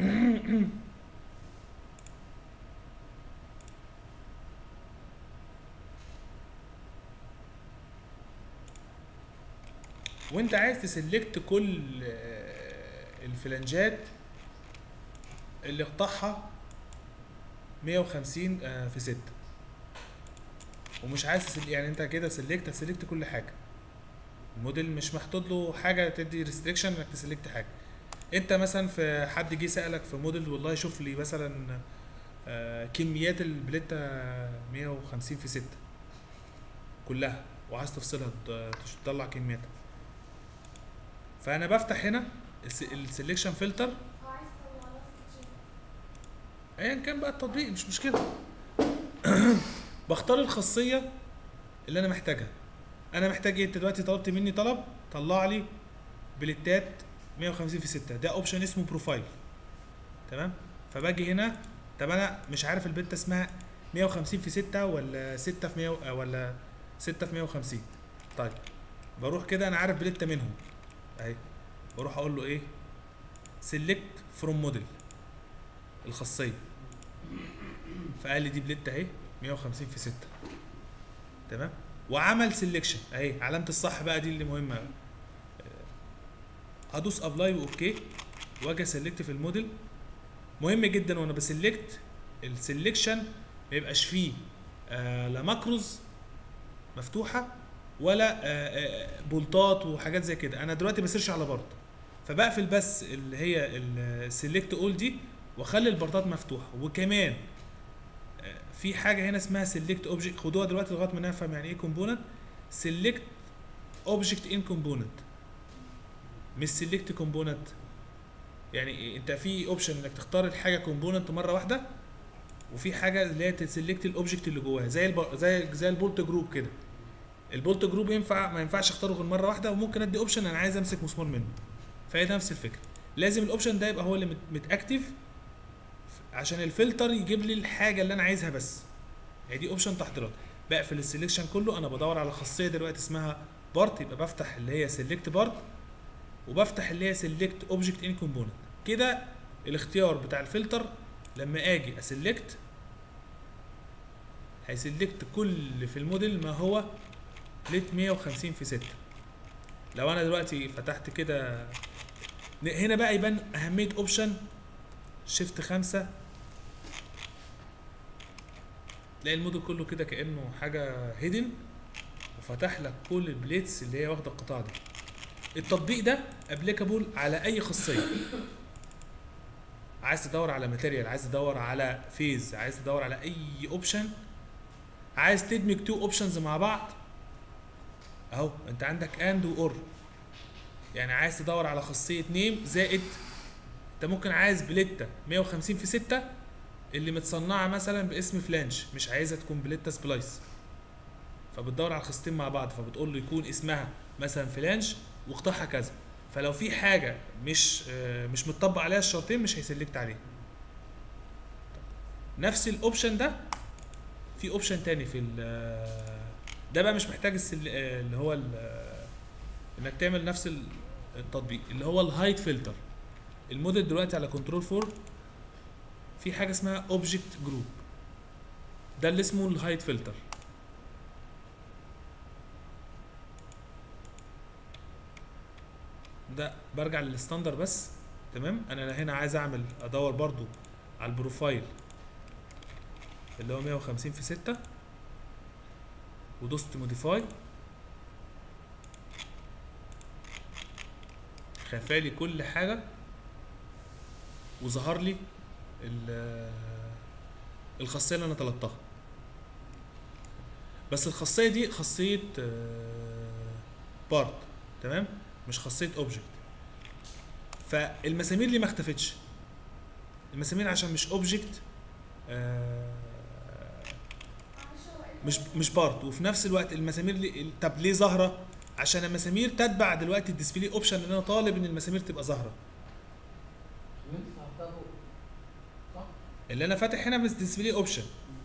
وانت عايز تسلكت كل آه، الفلنجات اللي قطعها 150 آه، في 6 ومش عايز تسل... يعني انت كده سلكت هتسلكت كل حاجه الموديل مش محطوط له حاجه تدي ريستريكشن انك تسلكت حاجه انت مثلا في حد جه سالك في موديل والله شوف لي مثلا آه، كميات البليته 150 في 6 كلها وعايز تفصلها ت- تطلع كمياتها فانا بفتح هنا السلكشن فلتر هو عايز يطلع لك سكتشات. ايا كان بقى التطبيق مش مشكله بختار الخاصيه اللي انا محتاجها انا محتاج ايه انت دلوقتي طلبت مني طلب طلع لي بليتات 150 في 6 ده اوبشن اسمه بروفايل تمام فباجي هنا طب انا مش عارف البليته اسمها 150 في 6 ولا 6 في 100 ولا 6 في 150 طيب بروح كده انا عارف بليته منهم اهي بروح اقول له ايه سيلكت فروم موديل الخاصيه فقال لي دي بليت اهي 150 في 6 تمام وعمل سيلكشن اهي علامه الصح بقى دي اللي مهمه آه، هدوس ابلاي واوكي واجي اسلكت في الموديل مهم جدا وانا بسلكت السلكشن ما يبقاش فيه آه لا ماكروز مفتوحه ولا آه آه بولتات وحاجات زي كده انا دلوقتي بسيرش على بارت فبقفل بس اللي هي السلكت اول دي واخلي البارتات مفتوحه وكمان آه، في حاجه هنا اسمها سيلكت اوبجكت خدوها دلوقتي لغايه ما نفهم يعني ايه كومبوننت سيلكت اوبجكت ان كومبوننت مش سيلكت كومبوننت يعني إيه؟ انت في اوبشن انك تختار الحاجه كومبوننت مره واحده وفي حاجه اللي هي تسلكت الاوبجكت اللي جواها زي الب... زي زي البولت جروب كده البولت جروب ينفع ما ينفعش اختاره غير مره واحده وممكن ادي اوبشن انا عايز امسك مسمار منه فهي نفس الفكره لازم الاوبشن ده يبقى هو اللي مت- متاكتف عشان الفلتر يجيب لي الحاجه اللي انا عايزها بس هي دي اوبشن تحضيرات بقفل السلكشن كله انا بدور على خاصيه دلوقتي اسمها بارت يبقى بفتح اللي هي سيلكت بارت وبفتح اللي هي سيلكت اوبجكت ان كومبوننت كده الاختيار بتاع الفلتر لما اجي اسلكت هيسلكت كل في الموديل ما هو ليت 150 في 6 لو انا دلوقتي فتحت كده هنا بقى يبان اهميه اوبشن شيفت خمسة تلاقي الموديل كله كده كانه حاجه هيدن وفتح لك كل البليتس اللي هي واخده القطاع دي التطبيق ده ابليكابل على اي خاصيه عايز تدور على ماتيريال عايز تدور على فيز عايز تدور على اي اوبشن عايز تدمج تو اوبشنز مع بعض اهو انت عندك اند واور يعني عايز تدور على خاصيه نيم زائد انت ممكن عايز بليته 150 في 6 اللي متصنعه مثلا باسم فلانش مش عايزها تكون بليته سبلايس فبتدور على خاصتين مع بعض فبتقول له يكون اسمها مثلا فلانش وقطعها كذا فلو في حاجه مش آه، مش متطبق عليها الشرطين مش هيسلكت عليه نفس الاوبشن ده في اوبشن تاني في ال- ده بقى مش محتاج السل... آه، اللي هو ال- آه، انك تعمل نفس ال- التطبيق اللي هو الهايت فلتر الموديل دلوقتي على كنترول 4 في حاجه اسمها اوبجكت جروب ده اللي اسمه الهايت فلتر ده برجع للستاندر بس تمام انا هنا عايز اعمل ادور برضو على البروفايل اللي هو 150 في 6 ودوست موديفاي خفالي كل حاجه وظهر لي ال- الخاصيه اللي انا طلبتها بس الخاصيه دي خاصيه بارت تمام مش خاصيه اوبجكت فالمسامير اللي ما اختفتش المسامير عشان مش اوبجكت معلش هو ايه مش مش بارت وفي نفس الوقت المسامير اللي طب ليه ظاهره عشان المسامير تتبع دلوقتي الديسبلاي اوبشن اللي انا طالب ان المسامير تبقى ظاهره وانت فهمتها فوق صح؟ اللي انا فاتح هنا بس ديسبلاي اوبشن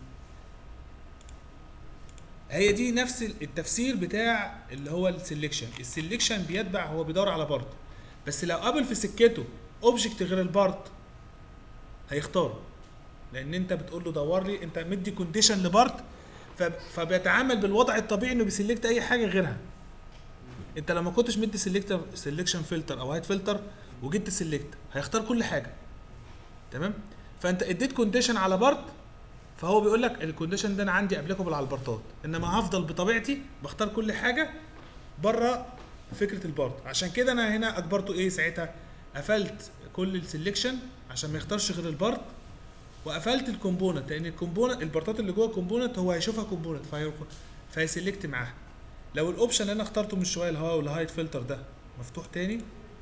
هي دي نفس التفسير بتاع اللي هو السلكشن السلكشن بيتبع هو بيدور على بارت بس لو قابل في سكته اوبجكت غير البارت هيختاره لان انت بتقول له دور لي انت مدي كونديشن لبارت فب- فبيتعامل بالوضع الطبيعي انه بيسلكت اي حاجه غيرها انت لو ما كنتش مدي سلكتر سلكشن فلتر او هايت فلتر وجيت تسلكت هيختار كل حاجه تمام فانت اديت كونديشن على بارت فهو بيقول لك الكونديشن ده انا عندي ابليكابل على البارتات انما هفضل بطبيعتي بختار كل حاجه بره فكره البارت عشان كده انا هنا اجبرته ايه ساعتها قفلت كل السلكشن عشان ما يختارش غير البارت وقفلت الكومبوننت لان الكومبوننت البارتات اللي جوه الكومبوننت هو هيشوفها كومبوننت فهيسلكت معاها لو الاوبشن اللي انا اخترته من شويه اللي هو الهايت فلتر ده مفتوح تاني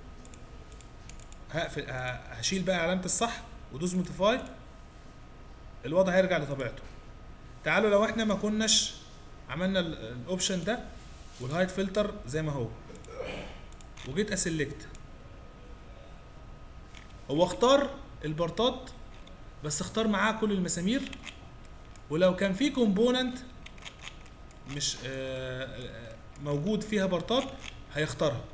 هقفل ه- هشيل بقى علامه الصح ودوس موتيفاي الوضع هيرجع لطبيعته تعالوا لو احنا ما كناش عملنا ال- الاوبشن ده والهايت فلتر زي ما هو وجيت اسلكت هو اختار البارتات بس اختار معاه كل المسامير ولو كان في كومبوننت مش آه، آه، موجود فيها بارتات هيختارها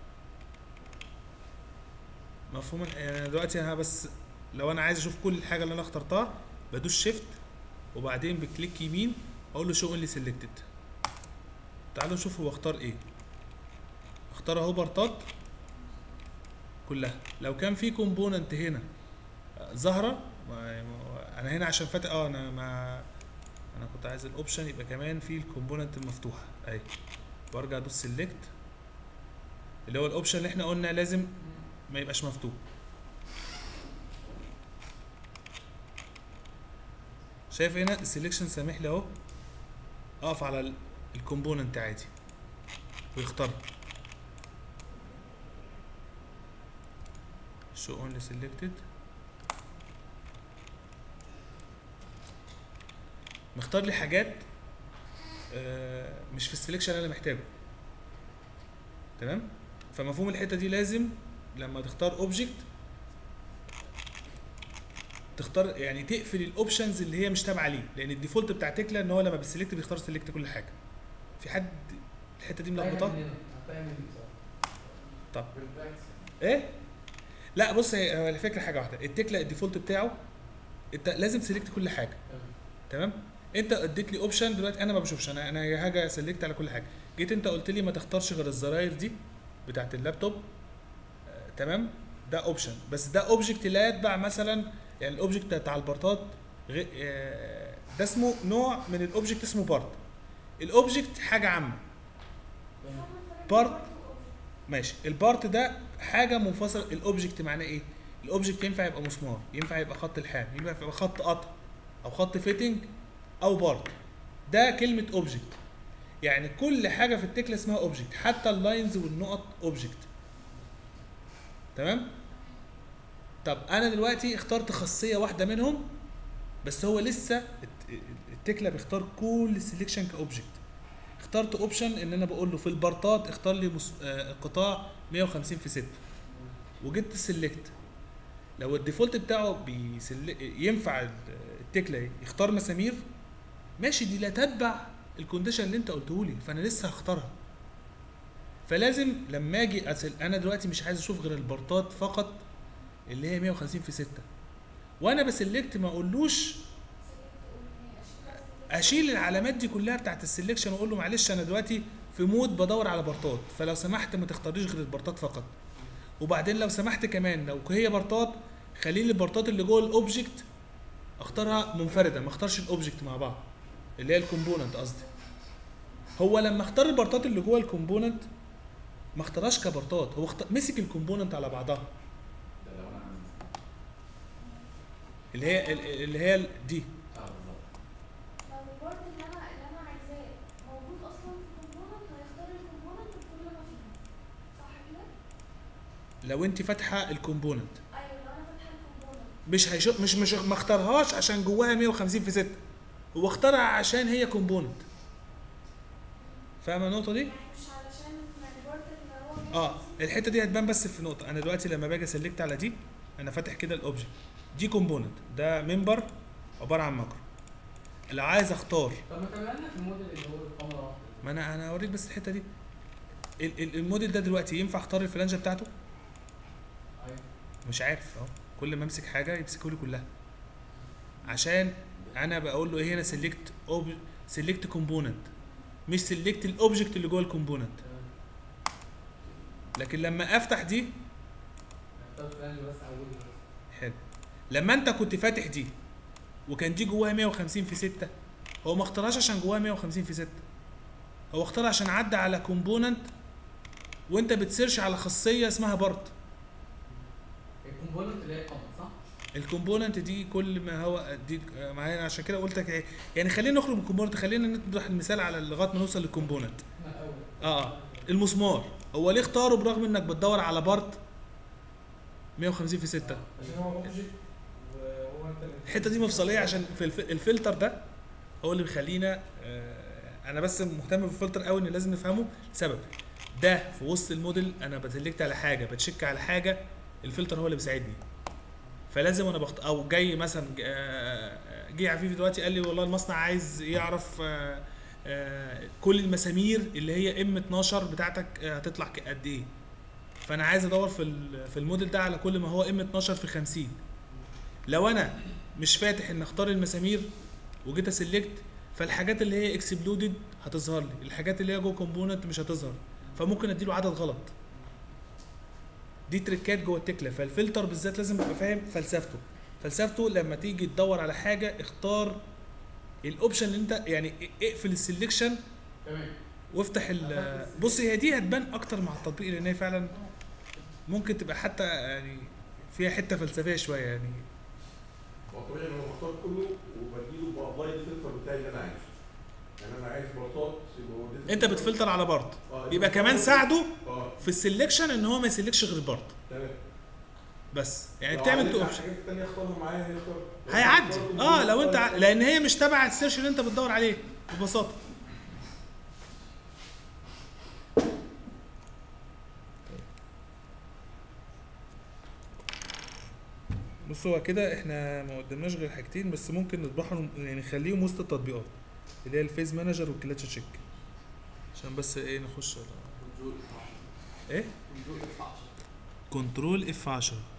مفهوم يعني أنا دلوقتي انا بس لو انا عايز اشوف كل الحاجه اللي انا اخترتها بدوس شيفت وبعدين بكليك يمين اقول له شو اونلي سيلكتد تعالوا نشوف هو اختار ايه اختار اهو بارتات كلها لو كان في كومبوننت هنا آه، ظاهره ما- ما- انا هنا عشان فاتح اه انا ما انا كنت عايز الاوبشن يبقى كمان في الكومبوننت المفتوحه اهي وارجع ادوس سيلكت اللي هو الاوبشن اللي احنا قلنا لازم ما يبقاش مفتوح شايف هنا السلكشن سامح لي اهو اقف على الكومبوننت عادي ويختارها show only selected مختار لي حاجات آه، مش في السلكشن اللي انا محتاجه تمام فمفهوم الحته دي لازم لما تختار اوبجكت تختار يعني تقفل الاوبشنز اللي هي مش تابعه ليه لان الديفولت بتاع تكلا ان هو لما بيسلكت بيختار سلكت كل حاجه في حد الحته دي ملخبطه فاهم فاهم بصراحة. طب بالبراكتس. ايه لا بص هي هو الفكره حاجه واحده التكلا الديفولت بتاعه انت لازم تسلكت كل حاجه تمام. تمام انت اديت لي اوبشن دلوقتي انا ما بشوفش انا انا حاجه سلكت على كل حاجه جيت انت قلت لي ما تختارش غير الزراير دي بتاعت اللابتوب آه تمام ده اوبشن بس ده اوبجكت لا يتبع مثلا يعني الاوبجكت بتاع البارتات غي- آه، ده اسمه نوع من الاوبجكت اسمه بارت الاوبجكت حاجه عامه فاهم. بارت ماشي البارت ده حاجه منفصله الاوبجكت معناه ايه الاوبجكت ينفع يبقى مسمار ينفع يبقى خط الحام ينفع يبقى خط قطع او خط فيتنج او بارت ده كلمه اوبجكت يعني كل حاجه في التكله اسمها اوبجكت حتى اللاينز والنقط اوبجكت تمام طب انا دلوقتي اخترت خاصيه واحده منهم بس هو لسه الت- التكله بيختار كل السلكشن كاوبجكت اخترت اوبشن ان انا بقول له في البارتات اختار لي مس... آه قطاع 150 في 6 وجبت سيلكت لو الديفولت بتاعه بيسل... ينفع ال- التكله يختار مسامير ماشي دي لا تتبع الكونديشن اللي انت قلته لي فانا لسه هختارها فلازم لما اجي أسل... انا دلوقتي مش عايز اشوف غير البارتات فقط اللي هي 150 في 6 وانا بسلكت ما اقولوش اشيل العلامات دي كلها بتاعت السلكشن واقول له معلش انا دلوقتي في مود بدور على بارتات فلو سمحت ما تختاريش غير البارتات فقط وبعدين لو سمحت كمان لو هي بارتات خلي لي البارتات اللي جوه الاوبجكت اختارها منفرده ما اختارش الاوبجكت مع بعض اللي هي الكومبوننت قصدي هو لما اختار البارتات اللي جوه الكومبوننت ما اختارهاش كبارتات هو اختار مسك الكومبوننت على بعضها ده لو انا عندي اللي هي اللي هي دي اه بالظبط لو البورد اللي انا اللي انا عايزاه موجود اصلا في الكومبوننت هيختار الكومبوننت بكل ما فيه صح كده؟ لو انت فاتحه الكومبوننت ايوه لو انا فاتحه الكومبوننت مش هيشوف مش مش ما اختارهاش عشان جواها 150 في 6 هو اختارها عشان هي كومبوننت فاهم النقطه دي يعني مش علشان البورد اللي هو اه الحته دي هتبان بس في نقطه انا دلوقتي لما باجي اسلكت على دي انا فاتح كده الاوبجكت دي كومبوننت ده ممبر عباره عن ماكرو لو عايز اختار طب ما تعمل لنا في الموديل اللي هو الكاميرا واحدة. ما انا انا اوريك بس الحته دي ال- ال- الموديل ده دلوقتي ينفع اختار الفلانجه بتاعته ايوه مش عارف اهو كل ما امسك حاجه يمسكوا لي كلها عشان انا بقول له ايه هنا سيلكت سيلكت كومبوننت مش سيلكت الاوبجكت اللي جوه الكومبوننت تمام لكن لما افتح دي اختار فلان بس اول بس حلو لما انت كنت فاتح دي وكان دي جواها 150 في 6 هو ما اختارهاش عشان جواها 150 في 6 هو اختارها عشان عدى على كومبوننت وانت بتسيرش على خاصيه اسمها بارت الكومبوننت اللي هي القمر صح؟ الكومبوننت دي كل ما هو دي معايا عشان كده قلت لك ايه يعني خلينا نخرج من الكومبوننت خلينا نطرح المثال على لغايه ما نوصل للكومبوننت من الاول اه اه المسمار هو ليه اختاره برغم انك بتدور على بارت 150 في 6 عشان هو اوبجكت وهو انت اللي- الحته دي مفصليه عشان في الف... الفلتر ده هو اللي بيخلينا آه انا بس مهتم بالفلتر قوي ان لازم نفهمه لسبب ده في وسط الموديل انا بتلكت على حاجه بتشك على حاجه الفلتر هو اللي بيساعدني فلازم وانا بخت... او جاي مثلا ج- آه، جه عفيف دلوقتي قال لي والله المصنع عايز يعرف آه، آه، كل المسامير اللي هي ام 12 بتاعتك آه، هتطلع ك- قد ايه فانا عايز ادور في ال- في الموديل ده على كل ما هو ام 12 في 50 لو انا مش فاتح ان اختار المسامير وجيت اسلكت فالحاجات اللي هي اكسبلودد هتظهر لي الحاجات اللي هي جوه كومبوننت مش هتظهر فممكن اديله عدد غلط دي تريكات جوه التكله فالفلتر بالذات لازم تبقى فاهم فلسفته فلسفته لما تيجي تدور على حاجه اختار الاوبشن اللي انت يعني اقفل السلكشن تمام وافتح ال بص هي دي هتبان اكتر مع التطبيق لان هي فعلا ممكن تبقى حتى يعني فيها حته فلسفيه شويه يعني هو طبيعي انا بختار كله وبديله بابلاي الفلتر بتاعي اللي انا عايزه يعني انا عايز بلاطات يبقى هو اديت انت الفلتر. بتفلتر على بارت آه، يبقى الفلتر كمان ده- ساعده اه في السلكشن ان هو ما يسلكش غير بارت تمام بس يعني لو بتعمل عايز تو على اوبشن حاجات تانية اختارها معايا هيختار لو هيعدي اخترت اه لو انت ع- الفلتر- لان هي مش تبع السيرش اللي انت بتدور عليه ببساطه بص هو كده احنا ما قدمناش غير حاجتين بس ممكن نطبعهم يعني نخليهم وسط التطبيقات اللي هي الفيز مانجر والكلاتش تشيك عشان بس ايه نخش على كنترول اف 10 ايه كنترول اف 10 كنترول اف 10